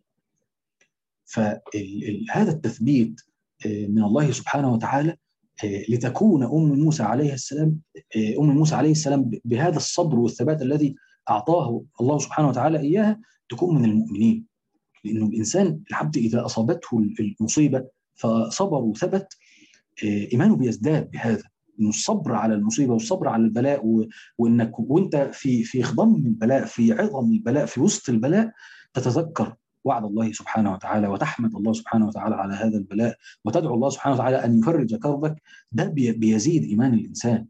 فهذا التثبيت من الله سبحانه وتعالى لتكون أم موسى عليه السلام أم موسى عليه السلام بهذا الصبر والثبات الذي أعطاه الله سبحانه وتعالى إياها تكون من المؤمنين لأنه الإنسان العبد إذا أصابته المصيبة فصبر وثبت إيمانه بيزداد بهذا انه الصبر على المصيبه والصبر على البلاء و... وانك وانت في في خضم البلاء في عظم البلاء في وسط البلاء تتذكر وعد الله سبحانه وتعالى وتحمد الله سبحانه وتعالى على هذا البلاء وتدعو الله سبحانه وتعالى ان يفرج كربك ده بي... بيزيد ايمان الانسان.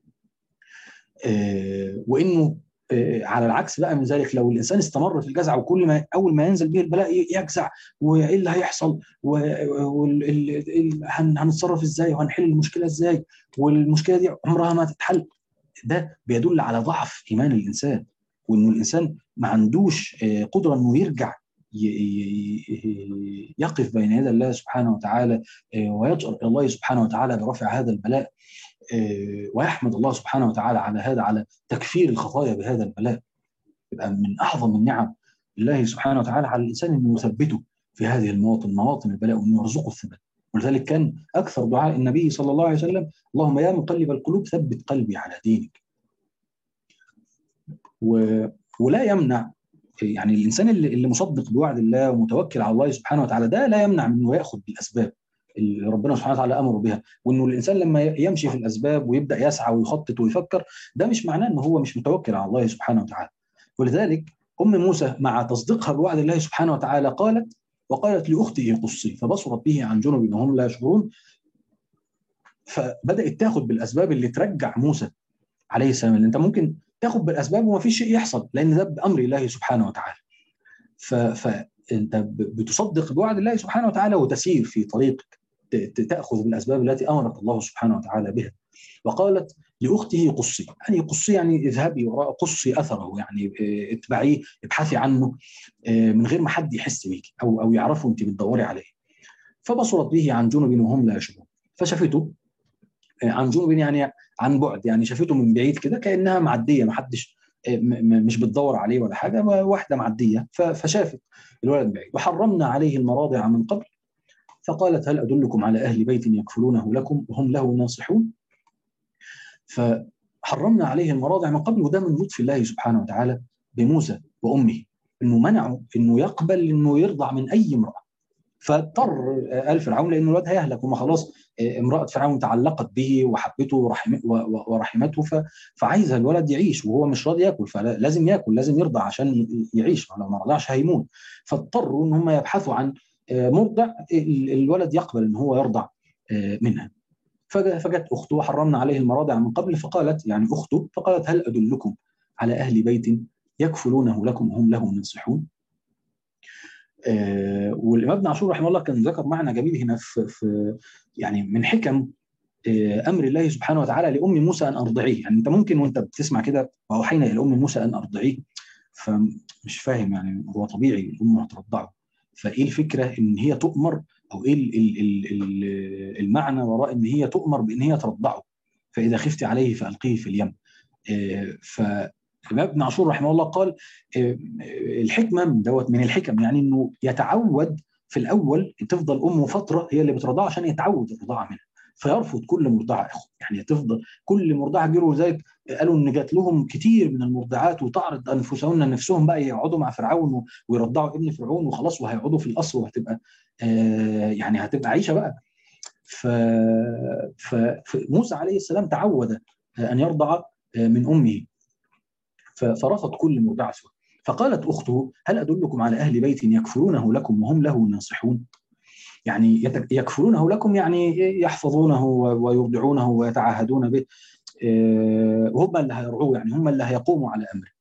آه وانه على العكس بقى من ذلك لو الانسان استمر في الجزع وكل ما اول ما ينزل به البلاء يجزع وايه اللي هيحصل وهنتصرف ازاي وهنحل المشكله ازاي والمشكله دي عمرها ما تتحل ده بيدل على ضعف ايمان الانسان وانه الانسان ما عندوش قدره انه يرجع يقف بين يدي الله سبحانه وتعالى ويجأر الى الله سبحانه وتعالى برفع هذا البلاء ويحمد الله سبحانه وتعالى على هذا على تكفير الخطايا بهذا البلاء يبقى من اعظم النعم الله سبحانه وتعالى على الانسان انه يثبته في هذه المواطن مواطن البلاء وانه يرزقه الثبات ولذلك كان اكثر دعاء النبي صلى الله عليه وسلم اللهم يا مقلب القلوب ثبت قلبي على دينك و... ولا يمنع يعني الانسان اللي, اللي مصدق بوعد الله ومتوكل على الله سبحانه وتعالى ده لا يمنع منه ياخذ بالاسباب اللي ربنا سبحانه وتعالى امره بها وانه الانسان لما يمشي في الاسباب ويبدا يسعى ويخطط ويفكر ده مش معناه ان هو مش متوكل على الله سبحانه وتعالى ولذلك ام موسى مع تصديقها بوعد الله سبحانه وتعالى قالت وقالت لاخته قصي فبصرت به عن جنب وهم لا يشعرون فبدات تاخد بالاسباب اللي ترجع موسى عليه السلام اللي انت ممكن تاخد بالاسباب وما فيش شيء يحصل لان ده بامر الله سبحانه وتعالى ف... فانت بتصدق بوعد الله سبحانه وتعالى وتسير في طريقك تاخذ بالاسباب التي امرك الله سبحانه وتعالى بها وقالت لاخته قصي يعني قصي يعني اذهبي وراء قصي اثره يعني اتبعيه ابحثي عنه من غير ما حد يحس بيك او او يعرفوا انت بتدوري عليه فبصرت به عن جنب وهم لا يشعرون فشافته عن جنب يعني عن بعد يعني شافته من بعيد كده كانها معديه ما حدش مش بتدور عليه ولا حاجه واحده معديه فشافت الولد بعيد وحرمنا عليه المراضع من قبل فقالت هل ادلكم على اهل بيت يكفلونه لكم وهم له ناصحون فحرمنا عليه المراضع من قبل وده من لطف الله سبحانه وتعالى بموسى وامه انه منعه انه يقبل انه يرضع من اي امراه فاضطر ال فرعون لان الولد هيهلك وما خلاص امراه فرعون تعلقت به وحبته ورحمته فعايزه الولد يعيش وهو مش راضي ياكل فلازم ياكل لازم يرضع عشان يعيش لو ما رضعش هيموت فاضطروا ان هم يبحثوا عن مرضع الولد يقبل ان هو يرضع منها فجت اخته وحرمنا عليه المراضع من قبل فقالت يعني اخته فقالت هل ادلكم على اهل بيت يكفلونه لكم وهم له ناصحون آه والامام ابن عاشور رحمه الله كان ذكر معنى جميل هنا في, في يعني من حكم آه امر الله سبحانه وتعالى لام موسى ان ارضعيه يعني انت ممكن وانت بتسمع كده واوحينا الى ام موسى ان ارضعيه فمش فاهم يعني هو طبيعي الام هترضعه فايه الفكره ان هي تؤمر او ايه ال ال ال المعنى وراء ان هي تؤمر بان هي ترضعه فاذا خفت عليه فالقيه في اليم آه ف ابن عاشور رحمه الله قال الحكمه دوت من الحكم يعني انه يتعود في الاول تفضل امه فتره هي اللي بترضعه عشان يتعود الرضاعه منها فيرفض كل مرضعه اخو يعني تفضل كل مرضعه جروا ذلك قالوا ان جات لهم كتير من المرضعات وتعرض انفسهن نفسهم بقى يقعدوا مع فرعون ويرضعوا ابن فرعون وخلاص وهيقعدوا في القصر وهتبقى آه يعني هتبقى عيشه بقى ف فموسى عليه السلام تعود ان يرضع من امه فرفض كل مرضعة سوى فقالت أخته هل أدلكم على أهل بيت يكفرونه لكم وهم له ناصحون يعني يكفرونه لكم يعني يحفظونه ويرضعونه ويتعاهدون به وهم اللي هيرعوه يعني هم اللي هيقوموا على أمره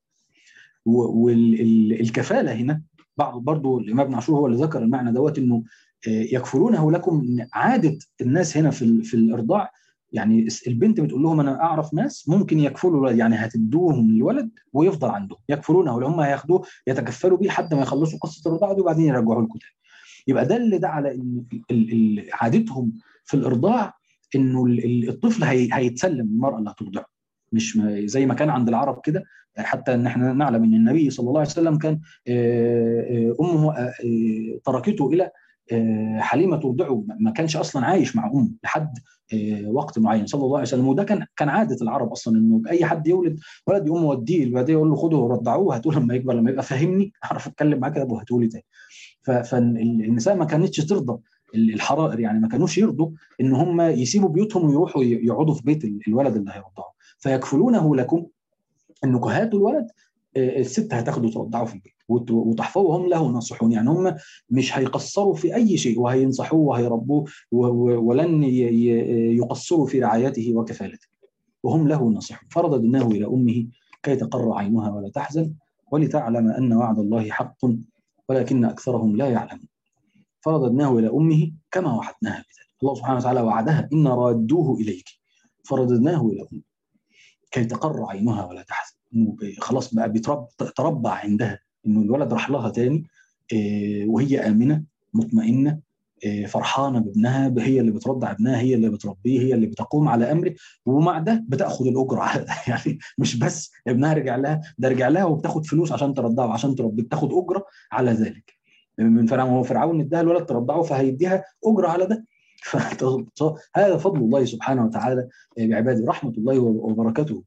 والكفالة هنا بعض برضو الإمام ابن عاشور هو اللي ذكر المعنى دوت إنه يكفرونه لكم عادة الناس هنا في في الإرضاع يعني البنت بتقول لهم انا اعرف ناس ممكن يكفلوا الولد يعني هتدوهم الولد ويفضل عندهم يكفلونه ولو هم هياخدوه يتكفلوا بيه لحد ما يخلصوا قصه الرضاعه دي وبعدين يرجعوه لكم تاني يبقى ده اللي ده على ان عادتهم في الارضاع انه الطفل هي هيتسلم المراه اللي هترضعه مش زي ما كان عند العرب كده حتى ان احنا نعلم ان النبي صلى الله عليه وسلم كان امه تركته الى حليمه ترضعه ما كانش اصلا عايش مع امه لحد وقت معين صلى الله عليه وسلم وده كان كان عاده العرب اصلا انه اي حد يولد ولد يقوم يوديه الباديه يقول له خده ورضعوه هاتوه لما يكبر لما يبقى فاهمني اعرف اتكلم معاه كده وهاتوه لي تاني فالنساء ما كانتش ترضى الحرائر يعني ما كانوش يرضوا ان هم يسيبوا بيوتهم ويروحوا يقعدوا في بيت الولد اللي هيرضعه فيكفلونه لكم انكم هاتوا الولد الست هتاخده ترضعه في البيت وتحفظوا هم له ناصحون يعني هم مش هيقصروا في اي شيء وهينصحوه وهيربوه ولن يقصروا في رعايته وكفالته وهم له ناصحون فرددناه الى امه كي تقر عينها ولا تحزن ولتعلم ان وعد الله حق ولكن اكثرهم لا يعلمون فرددناه الى امه كما وعدناها بذلك الله سبحانه وتعالى وعدها ان رادوه اليك فرددناه الى امه كي تقر عينها ولا تحزن انه خلاص بقى بيتربع عندها انه الولد راح لها تاني وهي امنه مطمئنه فرحانه بابنها هي اللي بترضع ابنها هي اللي بتربيه هي اللي بتقوم على امره ومع ده بتاخد الاجره على ده يعني مش بس ابنها رجع لها ده رجع لها وبتاخد فلوس عشان ترضعه عشان تربيه بتاخد اجره على ذلك من فرعون هو فرعون اداها الولد ترضعه فهيديها اجره على ده هذا فضل الله سبحانه وتعالى بعباده رحمه الله وبركاته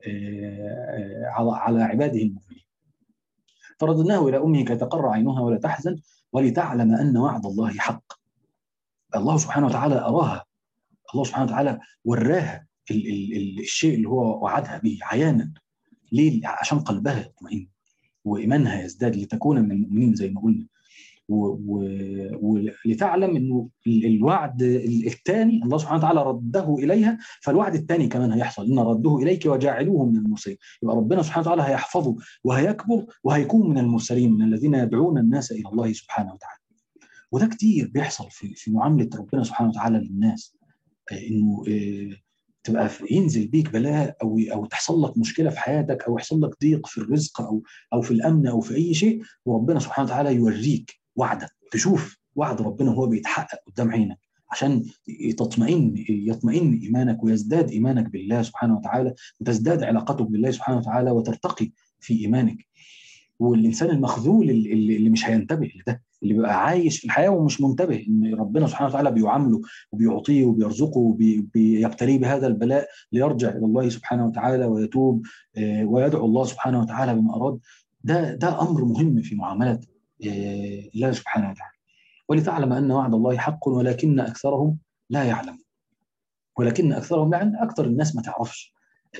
على عباده المؤمنين فرددناه الى امه كي تقر عينها ولا تحزن ولتعلم ان وعد الله حق الله سبحانه وتعالى اراها الله سبحانه وتعالى وراها ال ال ال الشيء اللي هو وعدها به عيانا ليه عشان قلبها يطمئن وايمانها يزداد لتكون من المؤمنين زي ما قلنا ولتعلم انه الوعد الثاني الله سبحانه وتعالى رده اليها فالوعد الثاني كمان هيحصل ان رده اليك وجاعلوه من المرسلين يبقى ربنا سبحانه وتعالى هيحفظه وهيكبر وهيكون من المرسلين من الذين يدعون الناس الى الله سبحانه وتعالى وده كتير بيحصل في في معامله ربنا سبحانه وتعالى للناس انه تبقى ينزل بيك بلاء او او تحصل لك مشكله في حياتك او يحصل لك ضيق في الرزق او او في الامن او في اي شيء وربنا سبحانه وتعالى يوريك وعده تشوف وعد ربنا هو بيتحقق قدام عينك عشان تطمئن يطمئن ايمانك ويزداد ايمانك بالله سبحانه وتعالى وتزداد علاقتك بالله سبحانه وتعالى وترتقي في ايمانك والانسان المخذول اللي, اللي مش هينتبه لده اللي بيبقى عايش في الحياه ومش منتبه ان ربنا سبحانه وتعالى بيعامله وبيعطيه وبيرزقه وبيبتليه بهذا البلاء ليرجع الى الله سبحانه وتعالى ويتوب ويدعو الله سبحانه وتعالى بما اراد ده ده امر مهم في معامله الله سبحانه وتعالى ولتعلم ان وعد الله حق ولكن اكثرهم لا يعلمون ولكن اكثرهم يعني اكثر الناس ما تعرفش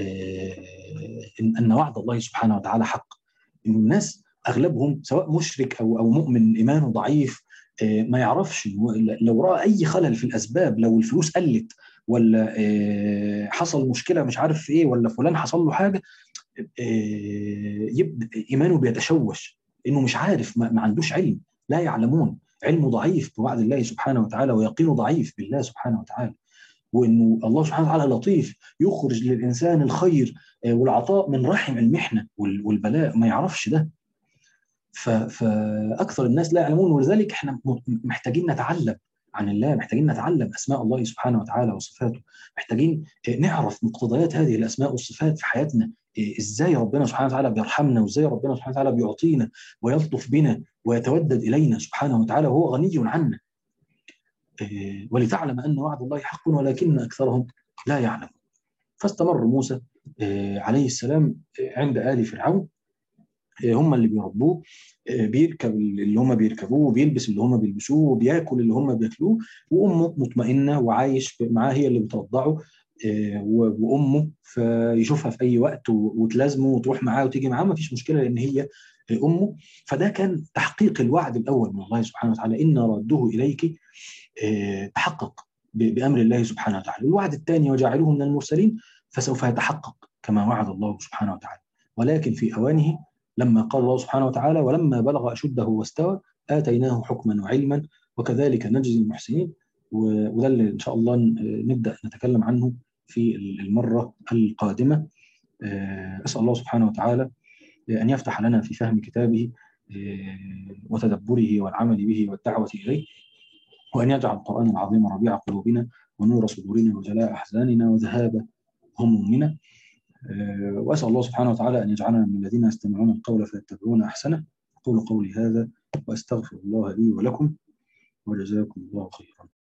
ان وعد الله سبحانه وتعالى حق ان الناس اغلبهم سواء مشرك او او مؤمن ايمانه ضعيف ما يعرفش لو راى اي خلل في الاسباب لو الفلوس قلت ولا حصل مشكله مش عارف ايه ولا فلان حصل له حاجه يبدا ايمانه بيتشوش انه مش عارف ما عندوش علم لا يعلمون علمه ضعيف بوعد الله سبحانه وتعالى ويقينه ضعيف بالله سبحانه وتعالى وانه الله سبحانه وتعالى لطيف يخرج للانسان الخير والعطاء من رحم المحنه والبلاء ما يعرفش ده فاكثر الناس لا يعلمون ولذلك احنا محتاجين نتعلم عن الله محتاجين نتعلم اسماء الله سبحانه وتعالى وصفاته محتاجين نعرف مقتضيات هذه الاسماء والصفات في حياتنا ازاي ربنا سبحانه وتعالى بيرحمنا وازاي ربنا سبحانه وتعالى بيعطينا ويلطف بنا ويتودد الينا سبحانه وتعالى وهو غني عنا ولتعلم ان وعد الله حق ولكن اكثرهم لا يعلمون فاستمر موسى عليه السلام عند ال فرعون هم اللي بيربوه بيركب اللي هم بيركبوه وبيلبس اللي هم بيلبسوه وبياكل اللي هم بياكلوه وامه مطمئنه وعايش معاه هي اللي بترضعه وامه فيشوفها في اي وقت وتلازمه وتروح معاه وتيجي معاه ما فيش مشكله لان هي امه فده كان تحقيق الوعد الاول من الله سبحانه وتعالى ان رده اليك تحقق بامر الله سبحانه وتعالى الوعد الثاني وجعلوه من المرسلين فسوف يتحقق كما وعد الله سبحانه وتعالى ولكن في اوانه لما قال الله سبحانه وتعالى ولما بلغ اشده واستوى اتيناه حكما وعلما وكذلك نجزي المحسنين وده اللي ان شاء الله نبدا نتكلم عنه في المره القادمه اسال الله سبحانه وتعالى ان يفتح لنا في فهم كتابه وتدبره والعمل به والدعوه اليه وان يجعل القران العظيم ربيع قلوبنا ونور صدورنا وجلاء احزاننا وذهاب همومنا واسال الله سبحانه وتعالى ان يجعلنا من الذين يستمعون القول فيتبعون احسنه اقول قولي هذا واستغفر الله لي ولكم وجزاكم الله خيرا